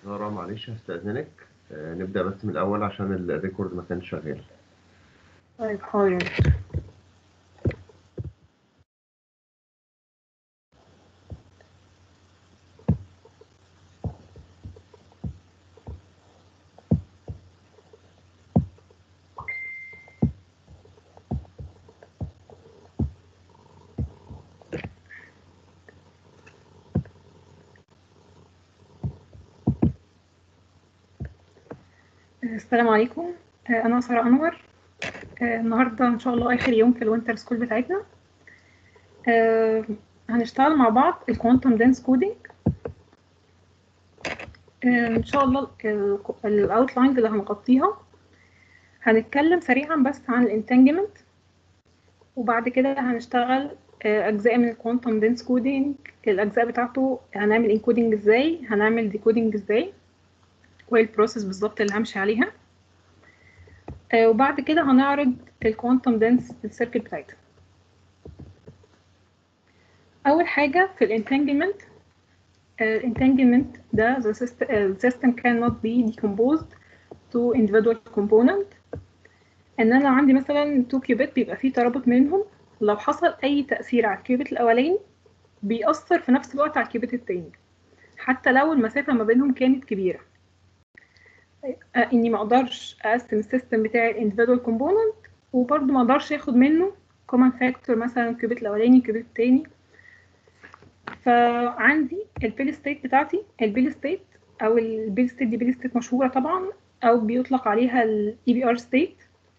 سارة معلش هستأذنك آه، نبدأ بس من الأول عشان الريكورد ما كانش شغال طيب حاضر السلام عليكم آه، أنا سارة أنور آه، النهاردة إن شاء الله آخر يوم في الوينتر سكول بتاعتنا آه، هنشتغل مع بعض الكوانتم دانس كودينج إن شاء الله الأوتلاينز اللي هنغطيها هنتكلم سريعا بس عن الانتانجمنت وبعد كده هنشتغل آه، أجزاء من الكوانتم دانس كودينج الأجزاء بتاعته هنعمل انكودينج ازاي هنعمل ديكودينج ازاي وايه البروسيس بالظبط اللي همشي عليها آه وبعد كده هنعرض الكوانتم دانس السيركت بتاعتها اول حاجه في الانتانجمنت الانتانجمنت ده the system, uh, system cannot be decomposed to individual component ان انا عندي مثلا تو كيوبيت بيبقى فيه ترابط منهم لو حصل اي تاثير على الكيوبيت الاولاني بيأثر في نفس الوقت على الكيوبيت التاني حتى لو المسافه ما بينهم كانت كبيره اني ما اقدرش اقسم السيستم بتاعي الانديفيدوال كومبوننت وبرده ما اقدرش اخد منه كومن فاكتور مثلا الكيوبيت الاولاني الكيوبيت التاني فعندي البيل ستيت بتاعتي البيل ستيت او البيل ستيت دي بيل ستيت مشهوره طبعا او بيطلق عليها الاي بي ار ستيت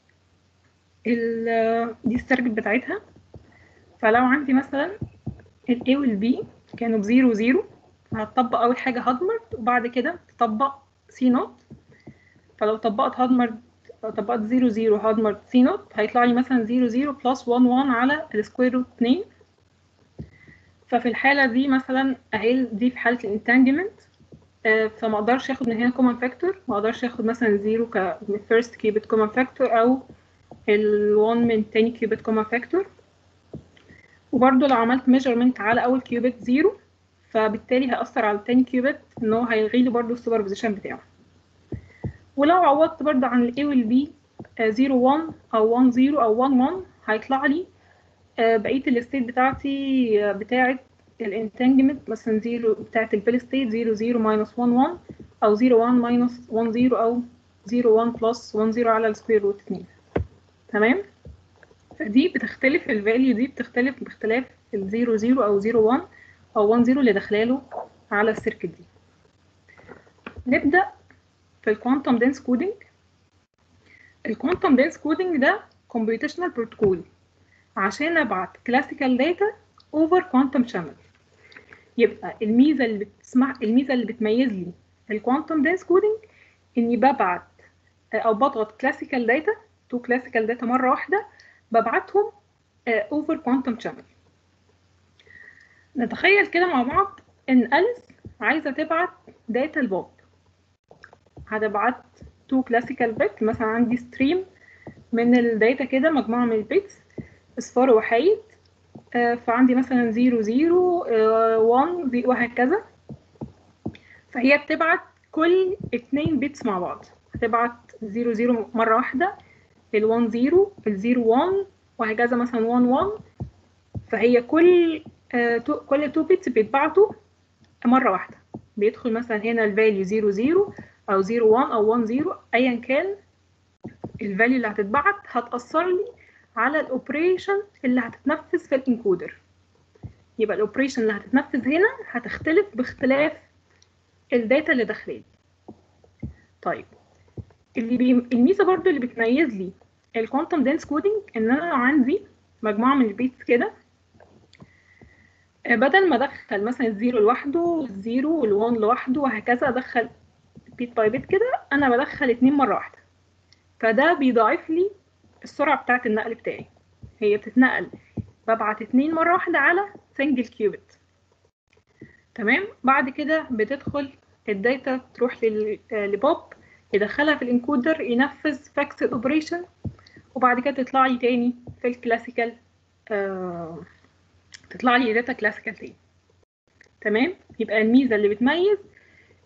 دي السيركت بتاعتها فلو عندي مثلا الاي والبي كانوا بزيرو زيرو هتطبق اول حاجه هادمرد وبعد كده تطبق سي نوت فلو طبقت هادمرد لو طبقت 0 0 هادمرد سي نوت هيطلع لي مثلا 0 0 بلس 1 1 على السكوير روت 2 ففي الحالة دي مثلا اهي دي في حالة الانتانجمنت آه فما اقدرش اخد من هنا كومن فاكتور ما اقدرش اخد مثلا 0 ك فيرست كيوبيت كومن فاكتور او ال 1 من تاني كيوبيت كومن فاكتور وبرده لو عملت ميجرمنت على اول كيوبيت 0 فبالتالي هيأثر على التاني كيوبيت ان هو هيلغي لي برده السوبر بوزيشن بتاعه ولو عوضت برضه عن ال A وال B 0 1 أو 1 0 أو 1 1 هيطلع لي بقية الستيت بتاعتي بتاعة الانتانجمنت مثلا 0 بتاعة البيل ستيت 0 0 ماينس 1 1 أو 0 1 ماينس 1 0 أو 0 1 بلس 1 0 على السكوير روت 2 تمام فدي بتختلف الفاليو دي بتختلف باختلاف ال 0 0 أو 0 1 أو 1 0 اللي داخلاله على السيركت دي نبدأ في الكوانتم دانس كودينج الكوانتم دانس كودينج ده كومبيوتيشنال بروتوكول عشان ابعت كلاسيكال داتا اوفر كوانتم شانل يبقى الميزه اللي بتسمح الميزه اللي بتميز لي الكوانتم دانس كودينج اني ببعت او بضغط كلاسيكال داتا تو كلاسيكال داتا مره واحده ببعتهم اوفر كوانتم شانل نتخيل كده مع بعض ان أليس عايزه تبعت داتا لبوب هتبعت تو كلاسيكال بت مثلا عندي ستريم من الداتا كده مجموعة من البيتس اصفار وحيد آه فعندي مثلا زيرو زيرو آه وان وهكذا فهي بتبعت كل اتنين بيتس مع بعض هتبعت زيرو زيرو مرة واحدة الوان زيرو الزيرو وان وهكذا مثلا وان وان فهي كل آه تو كل تو بيتس بيتبعتوا مرة واحدة بيدخل مثلا هنا الفاليو زيرو زيرو او 0 1 او 1 0 ايا كان الفاليو اللي هتتبعت هتاثر لي على الاوبريشن اللي هتتنفذ في الانكودر يبقى الاوبريشن اللي هتتنفذ هنا هتختلف باختلاف الداتا اللي داخلالي طيب اللي بي... الميزه برضو اللي بتميز لي الكوانتم دانس كودينج ان انا عندي مجموعه من البيتس كده بدل ما ادخل مثلا الزيرو لوحده والزيرو والوان لوحده وهكذا ادخل بيت باي بيت كده انا بدخل اتنين مره واحده فده بيضاعف لي السرعه بتاعه النقل بتاعي هي بتتنقل ببعت اتنين مره واحده على سنجل كيوبيت تمام بعد كده بتدخل الداتا تروح لبوب يدخلها في الانكودر ينفذ فاكس اوبريشن وبعد كده تطلع لي تاني في الكلاسيكال آه تطلع لي داتا كلاسيكال تاني تمام يبقى الميزه اللي بتميز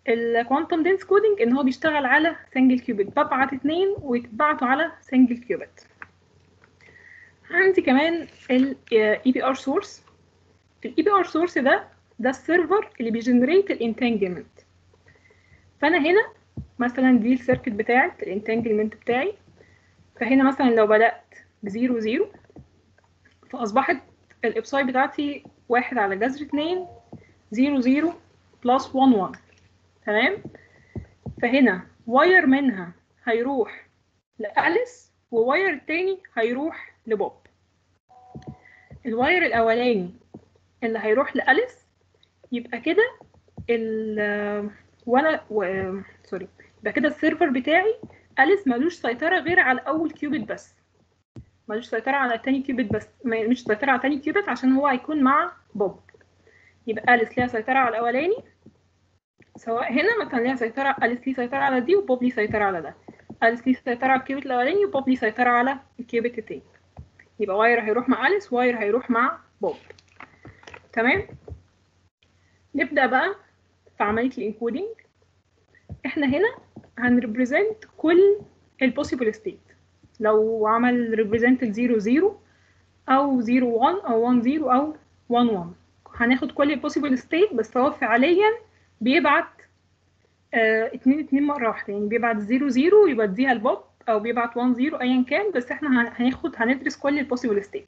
الكوانتم دنس كودنج ان هو بيشتغل على سنجل كيوبيت ببعت اتنين ويتبعتوا على سنجل كيوبيت عندي كمان الاي بي ار سورس الاي بي ار سورس ده ده السيرفر اللي بيجنريت الانتانجمنت فانا هنا مثلا دي السيركت بتاعت الانتانجمنت بتاعي فهنا مثلا لو بدات بزيرو زيرو فاصبحت الابساي بتاعتي واحد على جذر اتنين زيرو زيرو بلس ون ون تمام فهنا واير منها هيروح لأليس وواير التاني هيروح لبوب الواير الأولاني اللي هيروح لأليس يبقى كده ال وانا و... سوري يبقى كده السيرفر بتاعي أليس ملوش سيطرة غير على أول كيوبيت بس ملوش سيطرة على التاني كيوبيت بس مش سيطرة على تاني كيوبيت عشان هو هيكون مع بوب يبقى أليس ليها سيطرة على الأولاني سواء هنا مثلا ليها سيطرة أليس ليه سيطرة على دي وبوب ليه سيطرة على ده أليس ليه سيطرة على الكيوبيت الأولاني وبوب ليه سيطرة على الكيوبيت التاني يبقى واير هيروح مع أليس واير هيروح مع بوب تمام نبدأ بقى في عملية الانكودينج احنا هنا هنريبريزنت كل البوسيبل ستيت لو عمل ريبريزنت ل 0 او 0 1 او 1 0 او 1 1 هناخد كل البوسيبل ستيت بس هو فعليا بيبعت آه اتنين اتنين مرة واحدة يعني بيبعت 0 0 ويوديها البوب او بيبعت 1 0 ايا كان بس احنا هناخد هندرس كل البوسيبل ستيت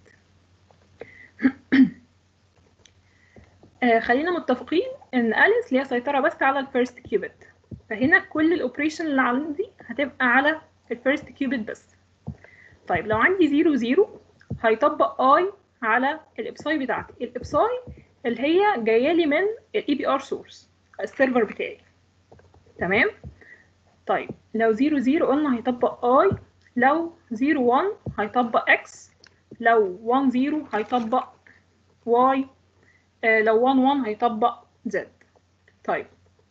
آه خلينا متفقين ان أليس ليها سيطرة بس على الفيرست كيوبيت فهنا كل الاوبريشن اللي عندي هتبقى على الفيرست كيوبيت بس طيب لو عندي 0 0 هيطبق اي على الابساي بتاعتي الابساي اللي هي جايه لي من الاي بي ار سورس السيرفر بتاعي تمام طيب لو 0 0 قلنا هيطبق اي لو 0 1 هيطبق اكس لو 1 0 هيطبق واي آه لو 1 1 هيطبق زد طيب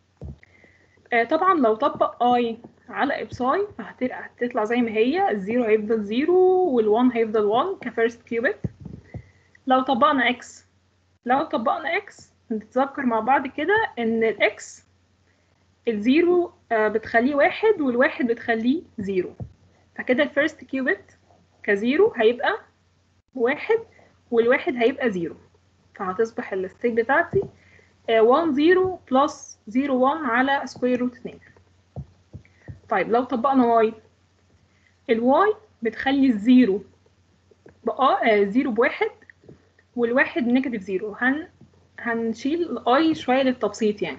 آه طبعا لو طبق اي على ابساي فهتطلع زي ما هي الزيرو هيفضل زيرو والوان هيفضل وان كفيرست كيوبيت لو طبقنا اكس لو طبقنا اكس نتذكر مع بعض كده ان الاكس الزيرو آه بتخليه واحد والواحد بتخليه زيرو فكده الفيرست كيوبيت كزيرو هيبقى واحد والواحد هيبقى زيرو فهتصبح الستيت بتاعتي 1 0 بلس 0 1 على سكوير روت 2 طيب لو طبقنا واي الواي بتخلي الزيرو بقى زيرو بواحد والواحد نيجاتيف زيرو هن هنشيل الاي شوية للتبسيط يعني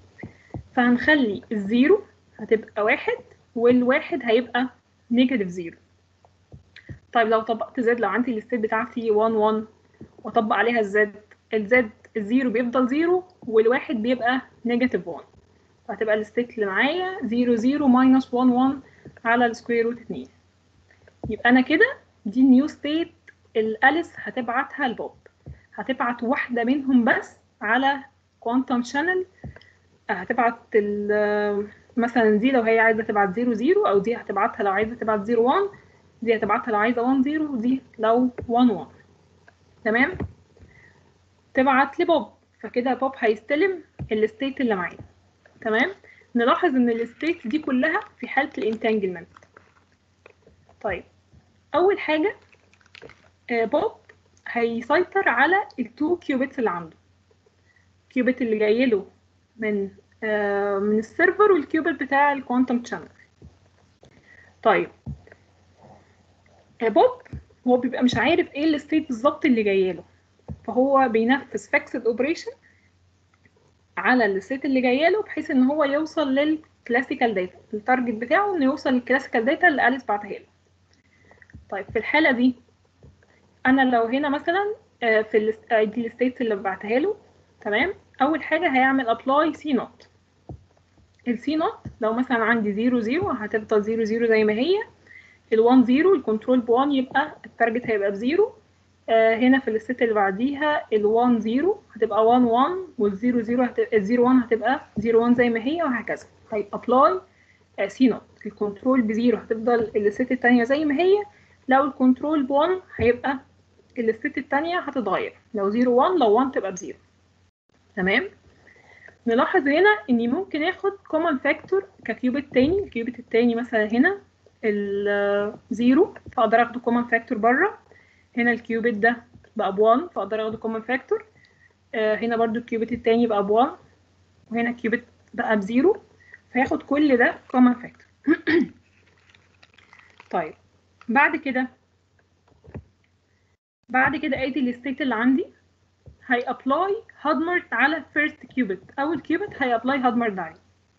فهنخلي الزيرو هتبقى واحد والواحد هيبقى نيجاتيف زيرو طيب لو طبقت زد لو عندي الستيت بتاعتي 1 1 واطبق عليها الزد الزد الزيرو بيفضل زيرو والواحد بيبقى نيجاتيف 1 فهتبقى الستيت اللي معايا 0 0 ماينس 1 1 على السكوير روت 2 يبقى انا كده دي النيو ستيت الاليس هتبعتها لبوب هتبعت واحدة منهم بس على كوانتم شانل هتبعت مثلا دي لو هي عايزة تبعت 0 0 أو دي هتبعتها لو عايزة تبعت 0 1 دي هتبعتها لو عايزة 1 0 ودي لو 1 1 تمام تبعت لبوب فكده بوب هيستلم الستيت اللي معايا تمام نلاحظ ان الستيت دي كلها في حالة الانتانجلمنت طيب اول حاجة بوب هيسيطر على التو كيوبيتس اللي عنده الكيوبيت اللي جاي له من آه من السيرفر والكيوبيت بتاع الكوانتم شانل طيب بوب هو بيبقى مش عارف ايه الستيت بالظبط اللي جاي له فهو بينفذ فيكسد اوبريشن على الستيت اللي جايه له بحيث ان هو يوصل للكلاسيكال داتا التارجت بتاعه انه يوصل للكلاسيكال داتا اللي اليس بعتها له طيب في الحاله دي انا لو هنا مثلا في دي الستيتس اللي بعتها له تمام اول حاجه هيعمل ابلاي سي نوت السي نوت لو مثلا عندي 0 0 هتفضل 0 0 زي ما هي ال1 0 الكنترول ب1 يبقى التارجت هيبقى بزيرو آه هنا في الست اللي بعديها ال1 0 هتبقى 1 1 وال0 0 هتبقى ال0 1 هتبقى 0 1 زي ما هي وهكذا هيبقى ابلاي آه سي نوت الكنترول بزيرو هتفضل الست التانية زي ما هي لو الكنترول ب1 هيبقى الست التانية هتتغير لو 0 1 لو 1 تبقى بزيرو تمام نلاحظ هنا اني ممكن اخد كومن فاكتور ككيوبيت تاني الكيوبيت التاني مثلا هنا الزيرو فاقدر اخده كومن فاكتور بره هنا الكيوبيت ده بقى ب1 فاقدر اخده كومن فاكتور هنا برضو الكيوبيت التاني بقى ب1 وهنا الكيوبيت بقى بزيرو فياخد كل ده كومن فاكتور طيب بعد كده بعد كده ادي الستيت اللي عندي هي ابلاي هادمرت على فيرست كيوبيت اول كيوبيت هي ابلاي هادمرت عليه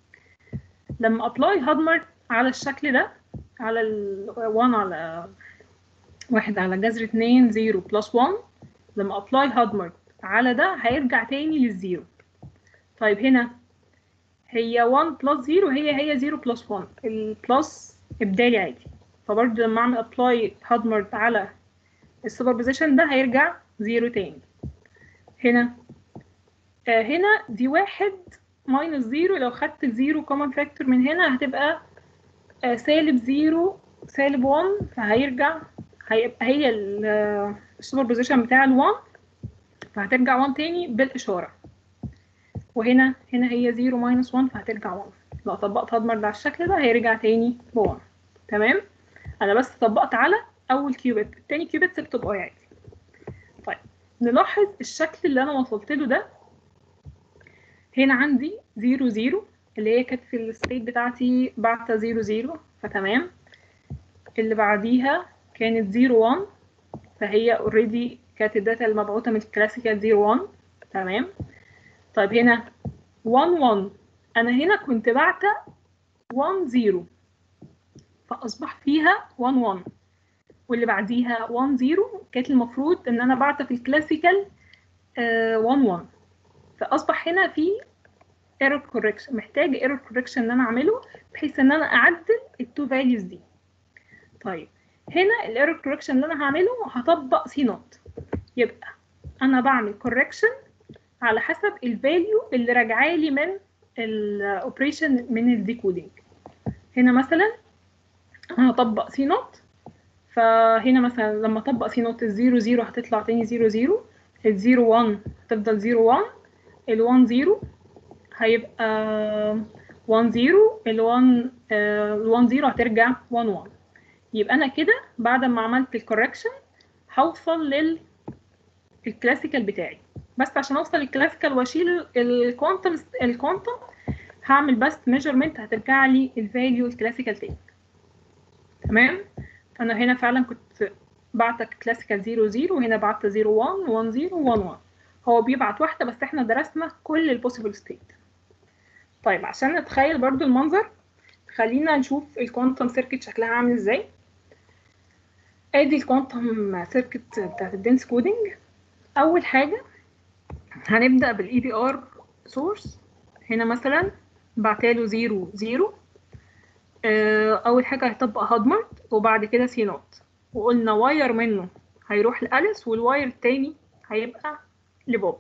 لما ابلاي هادمرت على الشكل ده على ال 1 على واحد على جذر 2 0 بلس 1 لما ابلاي هادمرت على ده هيرجع تاني للزيرو طيب هنا هي 1 بلس 0 هي هي 0 بلس 1 البلس ابدالي عادي فبرضه لما اعمل ابلاي هادمرت على السوبر بوزيشن ده هيرجع 0 تاني هنا آه هنا دي واحد ماينس زيرو لو خدت الزيرو كومن فاكتور من هنا هتبقى آه سالب زيرو سالب 1 فهيرجع هيبقى هي السوبر بوزيشن بتاع ال1 فهترجع 1 تاني بالإشارة وهنا هنا هي 0 ماينس 1 فهترجع 1 لو طبقت هادمر ده على الشكل ده هيرجع تاني ب 1 تمام أنا بس طبقت على أول كيوبيت التاني كيوبيت سبته بأي عادي طيب نلاحظ الشكل اللي أنا وصلت له ده هنا عندي 0 0 اللي هي كانت في الستيت بتاعتي بعتة 0 0 فتمام اللي بعديها كانت 0 1 فهي اوريدي كانت الداتا المبعوثة من الكلاسيكال 0 1 تمام طيب هنا 1 1 انا هنا كنت بعتة 1 0 فاصبح فيها 1 1 واللي بعديها 1 0 كانت المفروض ان انا بعتة في الكلاسيكال 1 1 فاصبح هنا في ايرور كوركشن محتاج ايرور كوركشن ان انا اعمله بحيث ان انا اعدل التو فاليوز دي طيب هنا الايرور كوركشن اللي انا هعمله هطبق سي نوت يبقى انا بعمل كوركشن على حسب الفاليو اللي راجعه لي من الاوبريشن من الديكودينج هنا مثلا انا هطبق سي نوت فهنا مثلا لما اطبق سي نوت الزيرو زيرو هتطلع تاني زيرو زيرو الزيرو 1 هتفضل زيرو 1 ال1 0 هيبقى 1 0 ال1 ال1 0 هترجع 1 1 يبقى انا كده بعد ما عملت الكوركشن هوصل لل الكلاسيكال بتاعي بس عشان اوصل للكلاسيكال واشيل الكوانتم الكوانتم هعمل بس ميجرمنت هترجع لي الفاليو الكلاسيكال تاني تمام فانا هنا فعلا كنت بعت كلاسيكال 0 0 وهنا بعت 0 1 1 0 1 1 هو بيبعت واحده بس احنا درسنا كل البوسيبل ستيت طيب عشان نتخيل برضو المنظر خلينا نشوف الكوانتم سيركت شكلها عامل ازاي ادي الكوانتم سيركت بتاعت الدنس كودينج اول حاجه هنبدا بالاي بي ار سورس هنا مثلا بعتله 0 0 اول حاجه هيطبق هادمرت وبعد كده سي نوت وقلنا واير منه هيروح لأليس والواير التاني هيبقى لبوب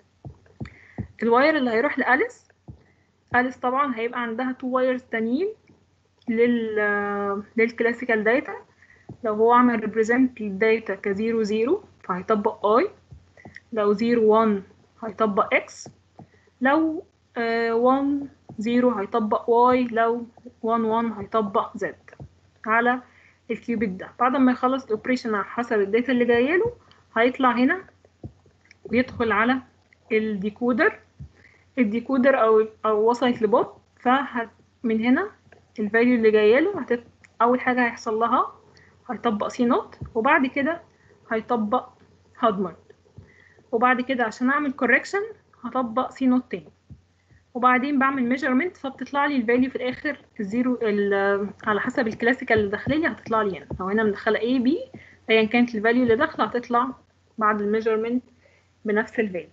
الواير اللي هيروح لأليس أليس طبعا هيبقى عندها تو وايرز تانيين لل للكلاسيكال داتا لو هو عمل ريبريزنت للداتا كزيرو زيرو فهيطبق اي لو زيرو وان هيطبق اكس لو وان زيرو هيطبق واي لو وان وان هيطبق زد على الكيوبيت ده بعد ما يخلص الاوبريشن على حسب الداتا اللي جايه له هيطلع هنا ويدخل على الديكودر الديكودر او او وصلت لبوب فمن هنا الفاليو اللي جايه له هتت... اول حاجه هيحصل لها هيطبق سي نوت وبعد كده هيطبق هادمرت وبعد كده عشان اعمل كوركشن هطبق سي نوت تاني وبعدين بعمل ميجرمنت فبتطلع لي الفاليو في الاخر الزيرو على حسب الكلاسيكال اللي داخله لي هتطلع لي هنا لو هنا مدخله A B ايا كانت الفاليو اللي داخله هتطلع بعد الميجرمنت بنفس الفاليو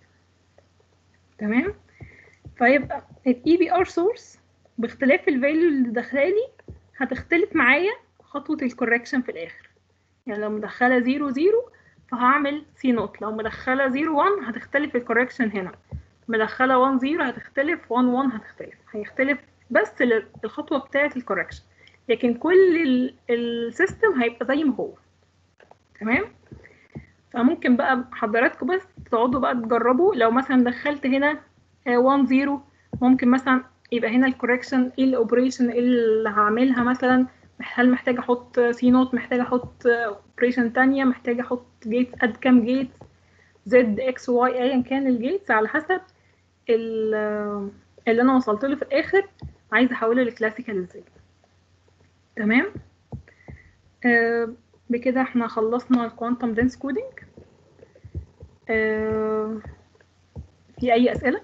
تمام فيبقى الاي بي ار سورس باختلاف الفاليو اللي داخله لي هتختلف معايا خطوه الكوركشن في الاخر يعني لو مدخله 0 0 فهعمل سي نوت لو مدخله 0 1 هتختلف الكوركشن هنا مدخله 1 0 هتختلف 1 1 هتختلف هيختلف بس الخطوه بتاعه الكوركشن لكن كل السيستم هيبقى زي ما هو تمام فممكن بقى حضراتكم بس تقعدوا بقى تجربوا لو مثلا دخلت هنا 1 0 ممكن مثلا يبقى هنا الكوركشن ايه الاوبريشن اللي هعملها مثلا هل محتاج احط سي نوت محتاج احط اوبريشن تانية محتاج احط جيت اد كام جيت زد اكس واي ايا كان الجيتس على حسب ال- اللي انا وصلت له في الاخر عايزه احوله لكلاسيكال ازاي تمام آه بكده احنا خلصنا الكوانتم دنس كودينج آه في اي اسئله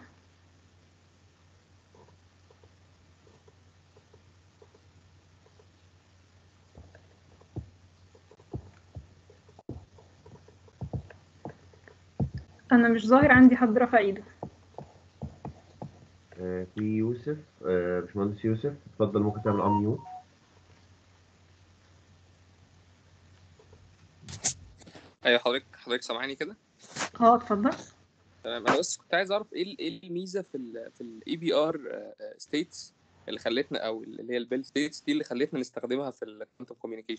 انا مش ظاهر عندي حد رفع ايده آه، في يوسف آه، باشمهندس يوسف اتفضل ممكن تعمل اميوت ايوه حضرتك حضرتك سامعاني كده اه اتفضل تمام انا بس كنت عايز اعرف ايه ال- ايه الميزه في ال في الاي بي ار ستيتس اللي خلتنا او اللي هي البيل ستيتس دي اللي خلتنا نستخدمها في الكوانتم كوميونيكيشن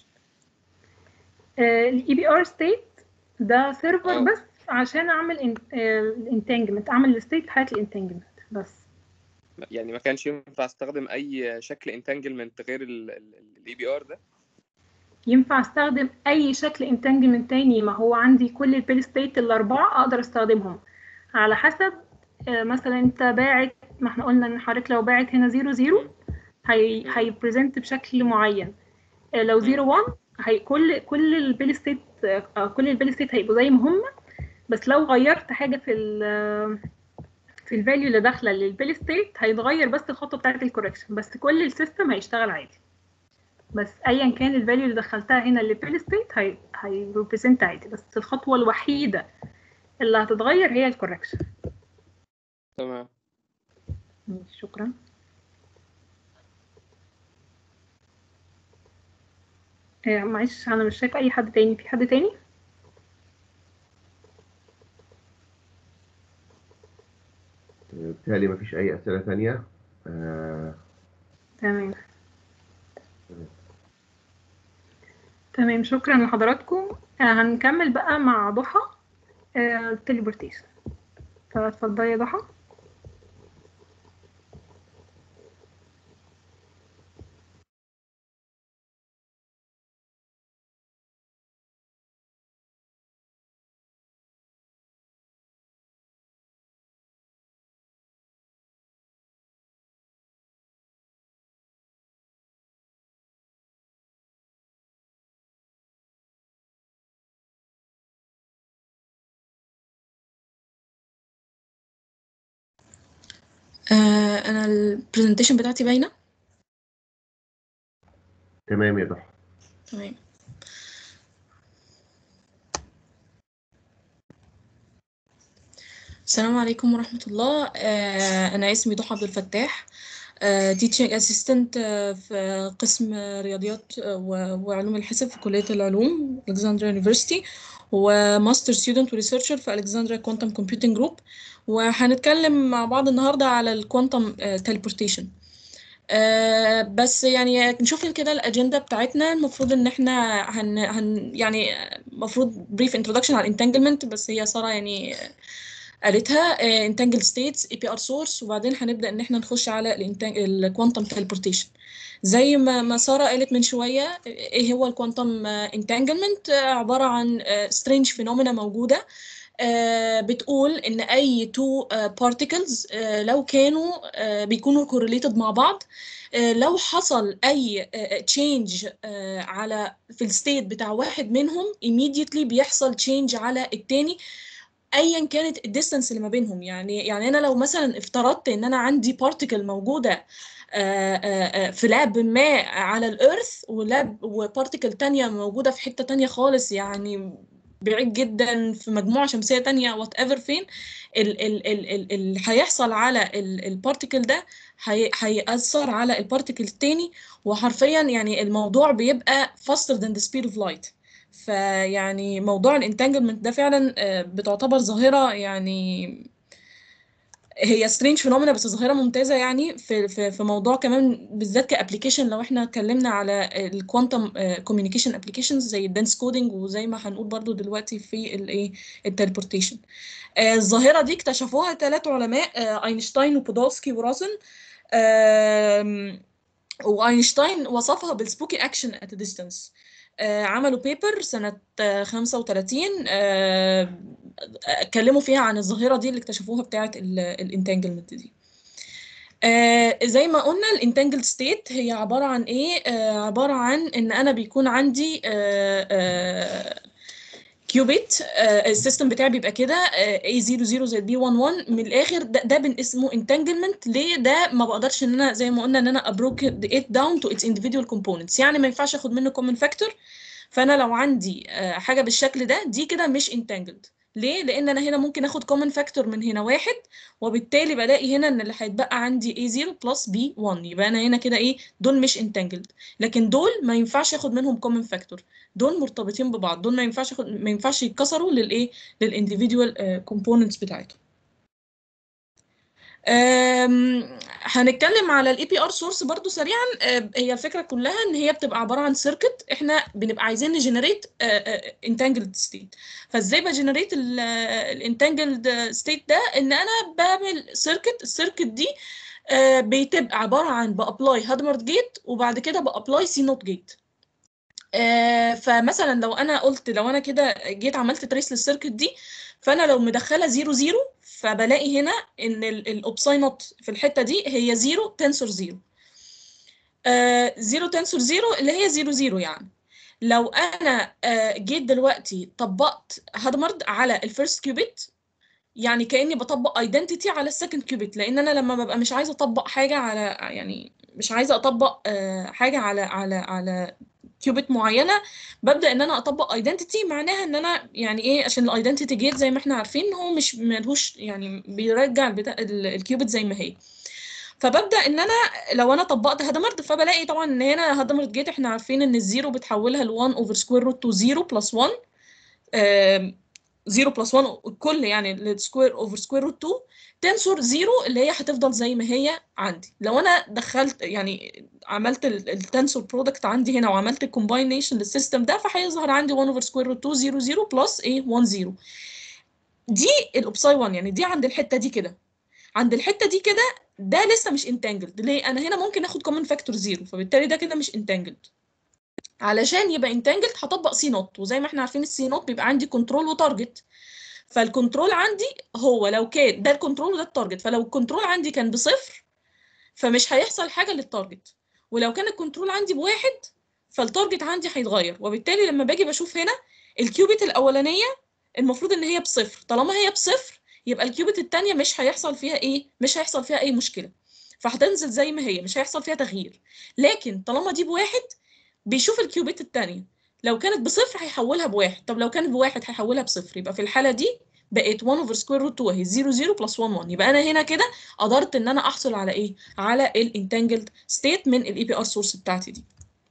الاي بي ار ستيت ده سيرفر اه. بس عشان اعمل الانتانجمنت اعمل الستيت في حاله الانتانجمنت بس يعني ما كانش ينفع استخدم اي شكل انتانجلمنت غير الاي بي ار ده ينفع استخدم اي شكل انتانجمنت تاني ما هو عندي كل البيل ستيت الاربعه اقدر استخدمهم على حسب آه، مثلا انت باعت ما احنا قلنا ان حضرتك لو باعت هنا 0 0 هي مم. هيبريزنت بشكل معين آه، لو 0 1 هي كل كل البيل ستيت آه، كل البيل ستيت هيبقوا زي ما هم بس لو غيرت حاجه في ال في الفاليو اللي داخله للبيل ستيت هيتغير بس الخطوه بتاعه الكوركشن بس كل السيستم هيشتغل عادي بس ايا كان الفاليو اللي دخلتها هنا للبيل ستيت هي هيريبريزنت عادي بس الخطوه الوحيده اللي هتتغير هي الكوركشن تمام شكرا آه، معلش انا مش شايفه اي حد تاني في حد تاني آه، بالتالي مفيش اي اسئله تانية آه، تمام تمام شكرا لحضراتكم آه، هنكمل بقى مع ضحى التليبورتيشن فاتفضلي يا ضحى آه انا البرزنتيشن بتاعتي باينه تمام يا ضحى تمام السلام عليكم ورحمة الله آه أنا اسمي ضحى عبد الفتاح تيتشنج اسيستنت في قسم رياضيات آه، و- وعلوم الحساب في كلية العلوم الكسندريا يونيفرسيتي وماستر ستودنت وريسيرشر في الكسندريا كوانتم كومبيوتنج جروب وهنتكلم مع بعض النهارده على الكوانتم تليبورتيشن آه بس يعني نشوف كده الأجندة بتاعتنا المفروض إن إحنا هن, هن يعني المفروض brief introduction على entanglement بس هي سارة يعني قالتها آه entangled states APR source وبعدين هنبدأ إن إحنا نخش على الكوانتم teleportation زي ما ما سارة قالت من شوية إيه هو الكوانتم entanglement آه، عبارة عن آه، strange phenomena موجودة آه، بتقول ان اي تو بارتيكلز لو كانوا آه، بيكونوا correlated مع بعض آه، لو حصل اي تشينج على في الستيت بتاع واحد منهم immediately بيحصل تشينج على التاني ايا كانت الديستانس اللي ما بينهم يعني يعني انا لو مثلا افترضت ان انا عندي بارتيكل موجوده آه، آه، آه، في لاب ما على الارث ولاب وبارتيكل تانية موجوده في حته تانية خالص يعني بعيد جدا في مجموعه شمسيه تانية وات ايفر فين ال- ال- ال- ال- اللي هيحصل على البارتيكل ده هي- هيأثر على البارتيكل التاني وحرفيا يعني الموضوع بيبقى faster than the speed of light فيعني موضوع الانتانجلمنت ده فعلا آه، بتعتبر ظاهرة يعني هي سترينج فينومينا بس ظاهره ممتازه يعني في في في موضوع كمان بالذات كابلكيشن لو احنا اتكلمنا على الكوانتم كوميونيكيشن ابلكيشنز زي الدنس كودنج وزي ما هنقول برضو دلوقتي في الايه التليبورتيشن الظاهره دي اكتشفوها ثلاث علماء آه، اينشتاين وبودولسكي ورازن آم، واينشتاين وصفها بالسبوكي اكشن ات ديستانس عملوا بيبر سنة آه، 35 آه، اتكلموا فيها عن الظاهرة دي اللي اكتشفوها بتاعة الانتانجلمنت دي آه، زي ما قلنا الانتانجل ستيت هي عبارة عن ايه آه، عبارة عن ان انا بيكون عندي كيوبيت السيستم بتاعي بيبقى كده آه، A00 زائد B11 من الاخر ده, ده بن اسمه entanglement ليه ده ما بقدرش ان انا زي ما قلنا ان انا ابروك it down to its individual components يعني ما ينفعش اخد منه common factor فانا لو عندي آه، حاجه بالشكل ده دي كده مش entangled ليه لان انا هنا ممكن اخد common factor من هنا واحد وبالتالي بلاقي هنا ان اللي هيتبقى عندي A0 plus B1 يبقى انا هنا كده ايه دول مش entangled لكن دول ما ينفعش اخد منهم common factor دول مرتبطين ببعض دول ما ينفعش اخد ما ينفعش يتكسروا للايه للانديفيدوال كومبوننتس بتاعتهم أم، هنتكلم على الاي بي ار سورس برضو سريعا أه، هي الفكره كلها ان هي بتبقى عباره عن سيركت احنا بنبقى عايزين نجنريت انتانجلد ستيت فازاي بجنريت الانتانجلد ستيت ده ان انا بعمل سيركت السيركت دي أه، بتبقى عباره عن بابلاي هادمرد جيت وبعد كده بابلاي سي نوت جيت آه، فمثلا لو انا قلت لو انا كده جيت عملت تريس للسيركت دي فانا لو مدخله 0 0 فبلاقي هنا ان الاوبساي نوت في الحته دي هي 0 تنسور 0 0 تنسور 0 اللي هي 0 0 يعني لو انا آه، جيت دلوقتي طبقت هادمرد على الفيرست كيوبيت يعني كاني بطبق ايدنتيتي على السكند كيوبيت لان انا لما ببقى مش عايزه اطبق حاجه على يعني مش عايزه اطبق آه، حاجه على على على كيوبيت معينه ببدا ان انا اطبق ايدنتيتي معناها ان انا يعني ايه عشان الايدنتيتي جيت زي ما احنا عارفين هو مش ملهوش يعني بيرجع البتاع ال- الكيوبيت زي ما هي فببدا ان انا لو انا طبقت هادمرد فبلاقي طبعا ان هنا هادمرد جيت احنا عارفين ان الزيرو بتحولها ل 1 اوفر سكوير روت تو 0 بلس 1 0 بلس 1 الكل يعني السكوير اوفر سكوير روت 2 تنسور 0 اللي هي هتفضل زي ما هي عندي لو انا دخلت يعني عملت التنسور برودكت عندي هنا وعملت الكومباينيشن للسيستم ده فهيظهر عندي 1 اوفر سكوير روت 2 0 0 بلس ايه 1 0 دي الاوبساي 1 يعني دي عند الحته دي كده عند الحته دي كده ده لسه مش انتانجلد ليه انا هنا ممكن اخد كومن فاكتور 0 فبالتالي ده كده مش انتانجلد علشان يبقى انتانجلد هطبق سي نوت وزي ما احنا عارفين السي نوت بيبقى عندي كنترول وتارجت فالكنترول عندي هو لو كان ده الكنترول وده التارجت فلو الكنترول عندي كان بصفر فمش هيحصل حاجه للتارجت ولو كان الكنترول عندي بواحد فالتارجت عندي هيتغير وبالتالي لما باجي بشوف هنا الكيوبيت الاولانيه المفروض ان هي بصفر طالما هي بصفر يبقى الكيوبيت الثانيه مش هيحصل فيها ايه مش هيحصل فيها اي مشكله فهتنزل زي ما هي مش هيحصل فيها تغيير لكن طالما دي بواحد بيشوف الكيوبيت الثانيه لو كانت بصفر هيحولها بواحد طب لو كانت بواحد هيحولها بصفر يبقى في الحاله دي بقت 1 اوفر سكوير روت 2 اهي 0 0 بلس 1 1 يبقى انا هنا كده قدرت ان انا احصل على ايه على الانتانجلد ستيت من الاي بي ار سورس بتاعتي دي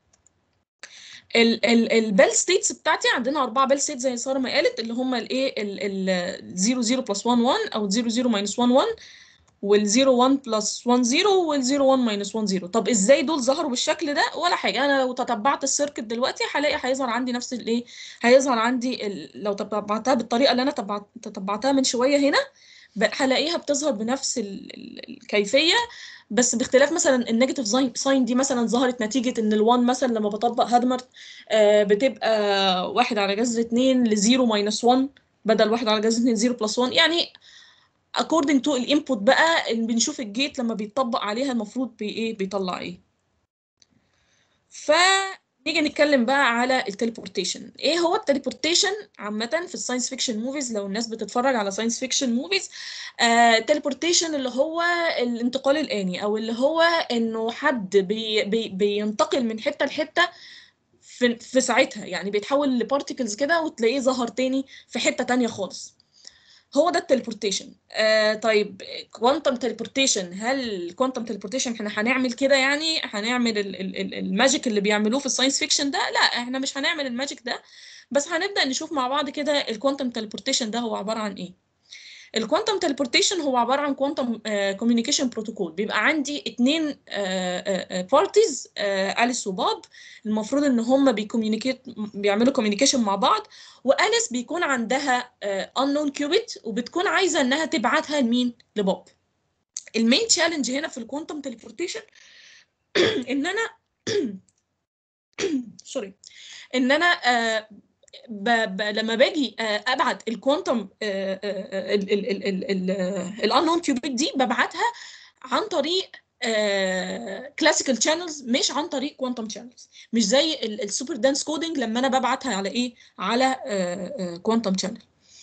البيل ستيتس بتاعتي عندنا اربعه بيل ستيت زي ساره ما قالت اللي هم الايه ال 0 0 بلس 1 1 او 0 0 ماينس 1 1 وال 0 1 بلس 1 0 وال 0 1 ماينس 1 0 طب ازاي دول ظهروا بالشكل ده ولا حاجه انا لو تتبعت السيركت دلوقتي هلاقي هيظهر عندي نفس الايه هيظهر عندي ال... لو تتبعتها بالطريقه اللي انا تبعت... تتبعتها من شويه هنا ب- هلاقيها بتظهر بنفس ال... ال- الكيفيه بس باختلاف مثلا النيجاتيف ساين دي مثلا ظهرت نتيجه ان ال1 مثلا لما بطبق هادمرت آه بتبقى واحد على جذر 2 ل 0 ماينس 1 بدل واحد على جذر 2 0 بلس 1 يعني according to الانبوت بقى اللي بنشوف الجيت لما بيتطبق عليها المفروض بي ايه بيطلع ايه فنيجي نتكلم بقى على التليبورتيشن ايه هو التليبورتيشن عامه في الساينس فيكشن موفيز لو الناس بتتفرج على ساينس فيكشن موفيز التليبورتيشن اللي هو الانتقال الآني او اللي هو انه حد بي بي بينتقل من حته لحته في في ساعتها يعني بيتحول لبارتيكلز كده وتلاقيه ظهر تاني في حته تانية خالص هو ده التليبورتيشن آه طيب كوانتم تليبورتيشن هل الكوانتم تليبورتيشن احنا هنعمل كده يعني هنعمل ال- ال- ال- الماجيك اللي بيعملوه في الساينس فيكشن ده لا احنا مش هنعمل الماجيك ده بس هنبدأ نشوف مع بعض كده الكوانتم تليبورتيشن ده هو عبارة عن ايه الكوانتم تليبورتيشن هو عباره عن كوانتم كوميونيكيشن بروتوكول بيبقى عندي اتنين بارتيز اليس وبعض المفروض ان هم بيكوميونيكيت بيعملوا كوميونيكيشن مع بعض واليس بيكون عندها unknown كيوبيت وبتكون عايزه انها تبعتها لمين لبوب المين تشالنج هنا في الكوانتم تليبورتيشن ان انا سوري ان انا آه ب... ب... لما باجي آه ابعت الكوانتم الانون كيوبيت دي ببعتها عن طريق كلاسيكال شانلز مش عن طريق كوانتم شانلز مش زي السوبر دانس كودنج لما انا ببعتها على ايه على كوانتم شانل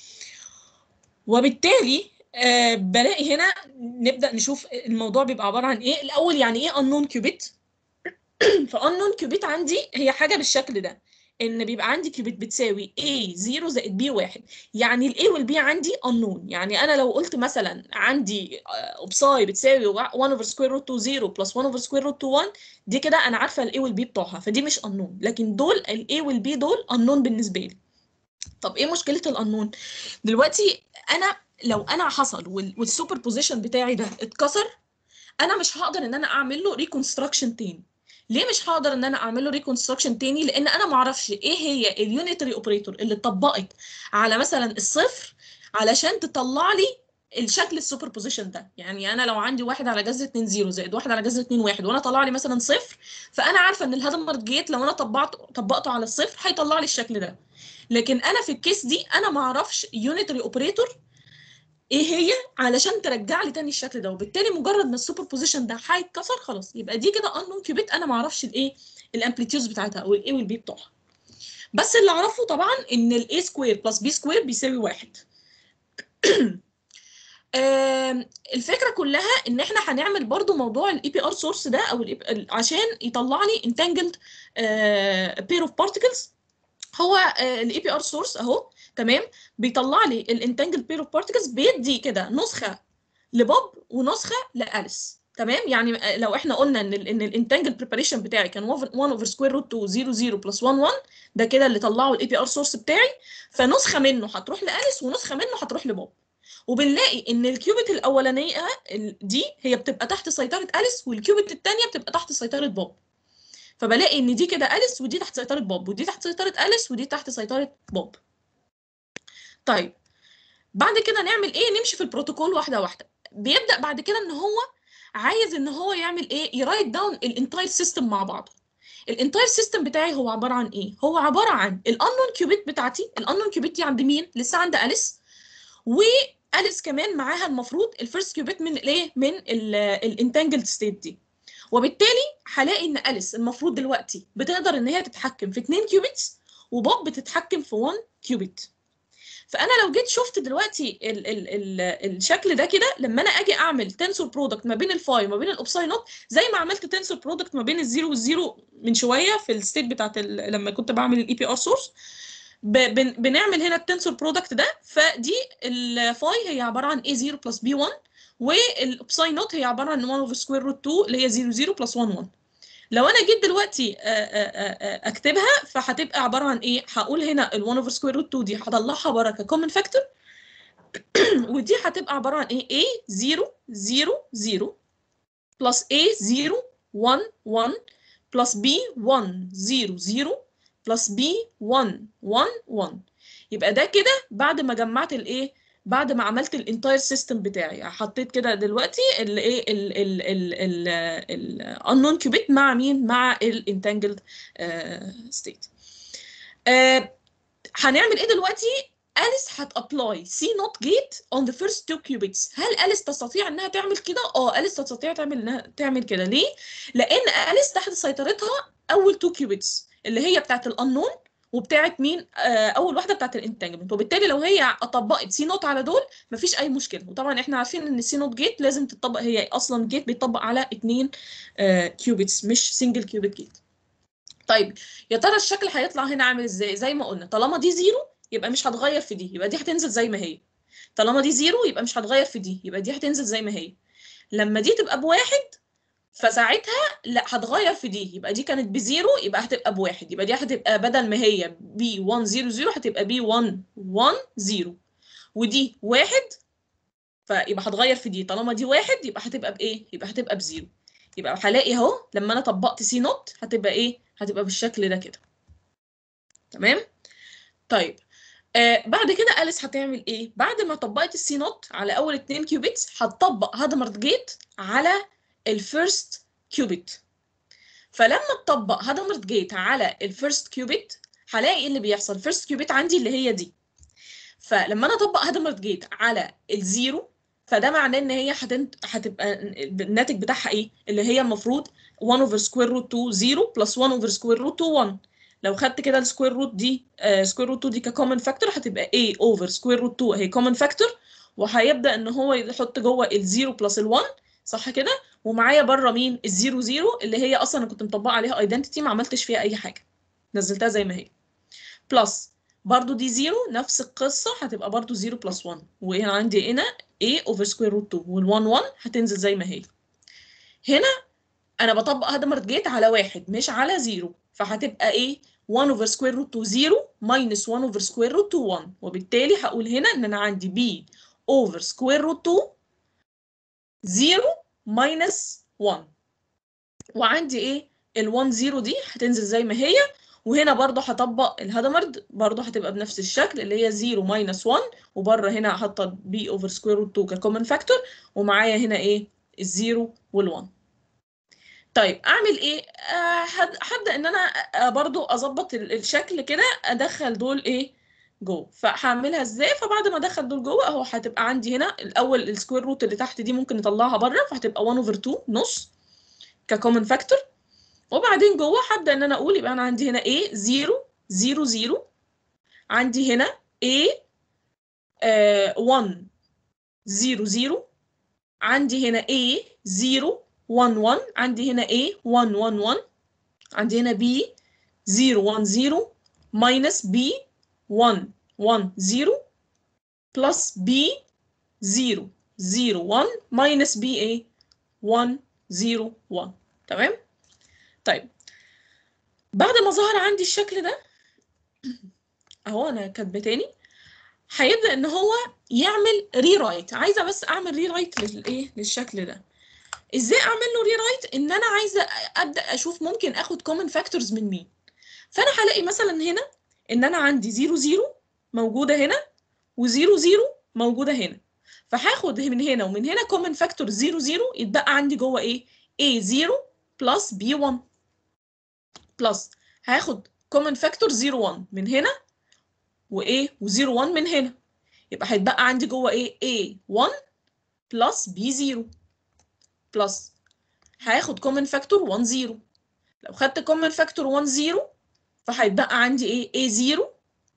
وبالتالي آه بلاقي هنا نبدا نشوف الموضوع بيبقى عباره عن ايه الاول يعني ايه unknown كيوبيت فunknown كيوبيت عندي هي حاجه بالشكل ده ان بيبقى عندي كيوبيت بتساوي a 0 زائد b 1 يعني ال a وال b عندي unknown يعني انا لو قلت مثلا عندي اوبساي بتساوي 1 over square root 2 0 plus 1 over square root 2 1 دي كده انا عارفه ال a وال b بتوعها فدي مش unknown لكن دول ال a وال b دول unknown بالنسبه لي طب ايه مشكله الانون دلوقتي انا لو انا حصل والسوبر بوزيشن بتاعي ده اتكسر انا مش هقدر ان انا اعمل له ريكونستراكشن تاني ليه مش هقدر ان انا اعمل له ريكونستراكشن تاني لان انا ما اعرفش ايه هي اليونيتري اوبريتور اللي اتطبقت على مثلا الصفر علشان تطلع لي الشكل السوبر بوزيشن ده يعني انا لو عندي واحد على جذر 2 0 زائد واحد على جذر 2 1 وانا طلع لي مثلا صفر فانا عارفه ان الهدمر جيت لو انا طبقت طبقته على الصفر هيطلع لي الشكل ده لكن انا في الكيس دي انا ما اعرفش يونيتري اوبريتور ايه هي علشان ترجع لي تاني الشكل ده وبالتالي مجرد ما السوبر بوزيشن ده هيتكسر خلاص يبقى دي كده انون كيوبيت انا ما اعرفش الايه الامبليتيودز بتاعتها او الاي والبي بتوعها بس اللي اعرفه طبعا ان الاي سكوير بلس بي سكوير بيساوي واحد الفكره كلها ان احنا هنعمل برضو موضوع الاي بي ار سورس ده او ال عشان يطلع لي انتانجلد بير اوف بارتكلز هو الاي بي ار سورس اهو تمام بيطلع لي الانتانجل بير اوف بارتكلز بيدي كده نسخه لبوب ونسخه لاليس تمام يعني لو احنا قلنا ان ال ان الانتانجل بريباريشن بتاعي كان 1 اوفر سكوير روت 2 0 0 بلس 1 1 ده كده اللي طلعه الاي بي ار سورس بتاعي فنسخه منه هتروح لاليس ونسخه منه هتروح لبوب وبنلاقي ان الكيوبيت الاولانيه دي هي بتبقى تحت سيطره اليس والكيوبيت الثانيه بتبقى تحت سيطره بوب فبلاقي ان دي كده اليس ودي تحت سيطره بوب ودي تحت سيطره اليس ودي تحت سيطره بوب طيب بعد كده نعمل ايه نمشي في البروتوكول واحده واحده بيبدا بعد كده ان هو عايز ان هو يعمل ايه يرايت داون الانتاير سيستم مع بعضه الانتاير سيستم بتاعي هو عباره عن ايه هو عباره عن الانون كيوبيت بتاعتي الانون كيوبيت دي عند مين لسه عند اليس واليس كمان معاها المفروض الفيرست كيوبيت من الايه من الانتانجلد ستيت دي وبالتالي هلاقي ان اليس المفروض دلوقتي بتقدر ان هي تتحكم في 2 كيوبيتس وبوب بتتحكم في 1 كيوبيت فانا لو جيت شفت دلوقتي ال ال ال الشكل ده كده لما انا اجي اعمل تنسور برودكت ما بين الفاي وما بين الاوبساي نوت زي ما عملت تنسور برودكت ما بين الزيرو والزيرو من شويه في الستيت بتاعت لما كنت بعمل الاي بي ار سورس بنعمل هنا التنسور برودكت ده فدي الفاي هي عباره عن a 0 بلس b 1 والاوبساي نوت هي عباره عن 1 اوفر سكوير روت 2 اللي هي 0 0 بلس 1 1 لو انا جيت دلوقتي اكتبها فهتبقى عباره عن ايه هقول هنا ال 1 اوفر سكوير روت 2 دي هطلعها بره ككومن فاكتور ودي هتبقى عباره عن ايه a 0 0 0 بلس a 0 1 1 بلس b 1 0 0 بلس b 1 1 1 يبقى ده كده بعد ما جمعت الايه بعد ما عملت الانتاير سيستم بتاعي حطيت كده دلوقتي الايه الانون كيوبيت مع مين مع الانتانجلد ستيت هنعمل ايه دلوقتي اليس هتابلاي سي نوت جيت اون ذا فيرست تو كيوبيتس هل اليس تستطيع انها تعمل كده اه اليس تستطيع تعمل انها تعمل كده ليه لان اليس تحت سيطرتها اول تو كيوبيتس اللي هي بتاعت الانون وبتاعت مين آه اول واحده بتاعت الانتاجمنت وبالتالي لو هي طبقت سي نوت على دول مفيش اي مشكله وطبعا احنا عارفين ان السي نوت جيت لازم تطبق هي اصلا جيت بيطبق على اتنين آه كيوبيتس مش سنجل كيوبيت جيت طيب يا ترى الشكل هيطلع هنا عامل ازاي زي ما قلنا طالما دي زيرو يبقى مش هتغير في دي يبقى دي هتنزل زي ما هي طالما دي زيرو يبقى مش هتغير في دي يبقى دي هتنزل زي ما هي لما دي تبقى بواحد فساعتها لا هتغير في دي يبقى دي كانت بزيرو يبقى هتبقى بواحد يبقى دي هتبقى بدل ما هي بي 1 0 0 هتبقى بي 1 1 0 ودي واحد فيبقى هتغير في دي طالما دي واحد يبقى هتبقى بايه يبقى هتبقى بزيرو يبقى هلاقي اهو لما انا طبقت سي نوت هتبقى ايه هتبقى بالشكل ده كده تمام طيب آه بعد كده أليس هتعمل ايه بعد ما طبقت السي نوت على اول اتنين كيوبيتس هتطبق هادمرد جيت على الفيرست كيوبيت فلما تطبق هادمرد جيت على الفيرست كيوبيت هلاقي ايه اللي بيحصل الفيرست كيوبيت عندي اللي هي دي فلما انا اطبق هادمرد جيت على الزيرو فده معناه ان هي هتنت... هتبقى الناتج بتاعها ايه اللي هي المفروض 1 اوفر سكوير روت 2 0 بلس 1 اوفر سكوير روت 2 1 لو خدت كده السكوير روت دي سكوير روت 2 دي ككومن فاكتور هتبقى a اوفر سكوير روت 2 هي كومن فاكتور وهيبدا ان هو يحط جوه الزيرو بلس ال1 صح كده ومعايا بره مين الزيرو زيرو اللي هي اصلا انا كنت مطبقه عليها ايدنتيتي ما عملتش فيها اي حاجه نزلتها زي ما هي بلس برضو دي زيرو نفس القصه هتبقى برضو زيرو بلس 1 وهنا عندي هنا a اوفر سكوير روت 2 وال1 1 هتنزل زي ما هي هنا انا بطبق هادمرد جيت على واحد مش على زيرو فهتبقى ايه 1 اوفر سكوير روت 2 0 ماينس 1 اوفر سكوير روت 2 1 وبالتالي هقول هنا ان انا عندي b اوفر سكوير روت 2 0 ماينس 1 وعندي ايه ال 1 0 دي هتنزل زي ما هي وهنا برضه هطبق الهادمرد برضه هتبقى بنفس الشكل اللي هي 0 ماينس 1 وبره هنا هحط b اوفر سكوير روت 2 ككومن فاكتور ومعايا هنا ايه الزيرو وال1 طيب اعمل ايه آه هبدا ان انا آه برضو اظبط الشكل كده ادخل دول ايه جوه فهعملها ازاي فبعد ما ادخل دول جوه اهو هتبقى عندي هنا الاول السكوير روت اللي تحت دي ممكن نطلعها بره فهتبقى 1 اوفر 2 نص ككومن فاكتور وبعدين جوه هبدا ان انا اقول يبقى انا عندي هنا ايه 0 0 0 عندي هنا a آه 1 0 0 عندي هنا a 0 1 1 عندي هنا A 1 1 1 عندي هنا B 0 1 0 minus B 1 1 0 plus B 0 0 1 minus B A 1 0 1 تمام؟ طيب بعد ما ظهر عندي الشكل ده اهو انا كاتبه تاني هيبدا ان هو يعمل ري رايت عايزه بس اعمل ري رايت للايه للشكل ده ازاي اعمل له ري رايت ان انا عايزه ابدا اشوف ممكن اخد كومن فاكتورز من مين فانا هلاقي مثلا هنا ان انا عندي 0 0 موجوده هنا و0 0 موجوده هنا فهاخد من هنا ومن هنا كومن فاكتور 0 0 يتبقى عندي جوه ايه a 0 بلس b 1 بلس هاخد كومن فاكتور 0 1 من هنا وايه و0 1 من هنا يبقى هيتبقى عندي جوه ايه a 1 بلس b 0 بلس هاخد كومن فاكتور 1 0 لو خدت كومن فاكتور 1 0 فهيتبقى عندي ايه a 0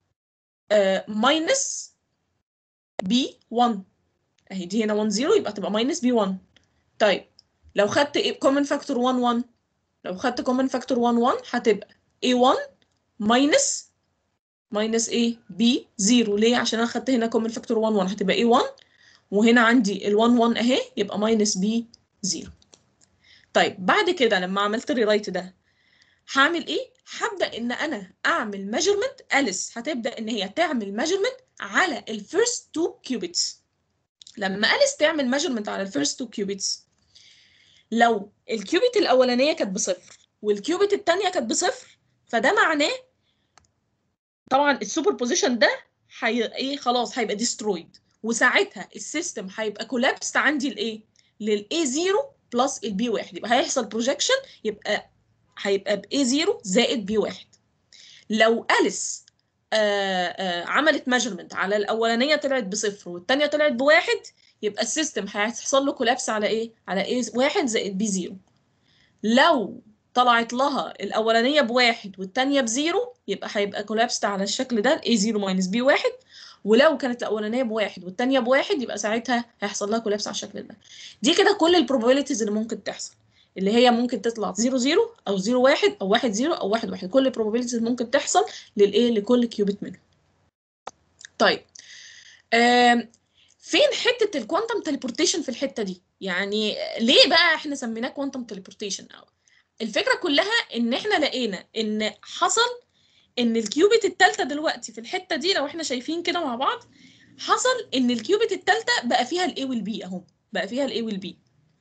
ماينس b 1 اهي دي هنا 1 0 يبقى تبقى ماينس b 1 طيب لو خدت كومن فاكتور 1 1 لو خدت كومن فاكتور 1 1 هتبقى a 1 ماينس ماينس ايه b 0 ليه عشان انا خدت هنا كومن فاكتور 1 1 هتبقى a 1 وهنا عندي ال 1 1 اهي يبقى ماينس b 0 طيب بعد كده لما عملت الريرايت ده هعمل ايه هبدا ان انا اعمل ميجرمنت اليس هتبدا ان هي تعمل ميجرمنت على الفيرست تو كيوبيتس لما اليس تعمل ميجرمنت على الفيرست تو كيوبيتس لو الكيوبيت الاولانيه كانت بصفر والكيوبيت الثانيه كانت بصفر فده معناه طبعا السوبر بوزيشن ده حي... ايه خلاص هيبقى ديسترويد وساعتها السيستم هيبقى كولابست عندي لايه للاي 0 بلس البي 1 يبقى هيحصل بروجكشن يبقى هيبقى باي 0 زائد بي 1 لو اليس آآ آآ عملت ميجرمنت على الاولانيه طلعت بصفر والثانيه طلعت بواحد يبقى السيستم هيحصل له كولابس على ايه على ايه 1 زائد بي 0 لو طلعت لها الاولانيه بواحد والثانيه بزيرو يبقى هيبقى كولابست على الشكل ده الاي 0 ماينس بي 1 ولو كانت الاولانيه بواحد والثانيه بواحد يبقى ساعتها هيحصل لها كولابس على الشكل ده دي كده كل البروبابيلتيز اللي ممكن تحصل اللي هي ممكن تطلع 0 0 او 0 1 او 1 0 او 1 1 كل البروبابيلتيز اللي ممكن تحصل للايه لكل كيوبيت منهم طيب فين حته الكوانتم تليبورتيشن في الحته دي يعني ليه بقى احنا سميناه كوانتم تليبورتيشن الفكره كلها ان احنا لقينا ان حصل ان الكيوبيت الثالثه دلوقتي في الحته دي لو احنا شايفين كده مع بعض حصل ان الكيوبيت الثالثه بقى فيها الاي والبي اهو بقى فيها الاي والبي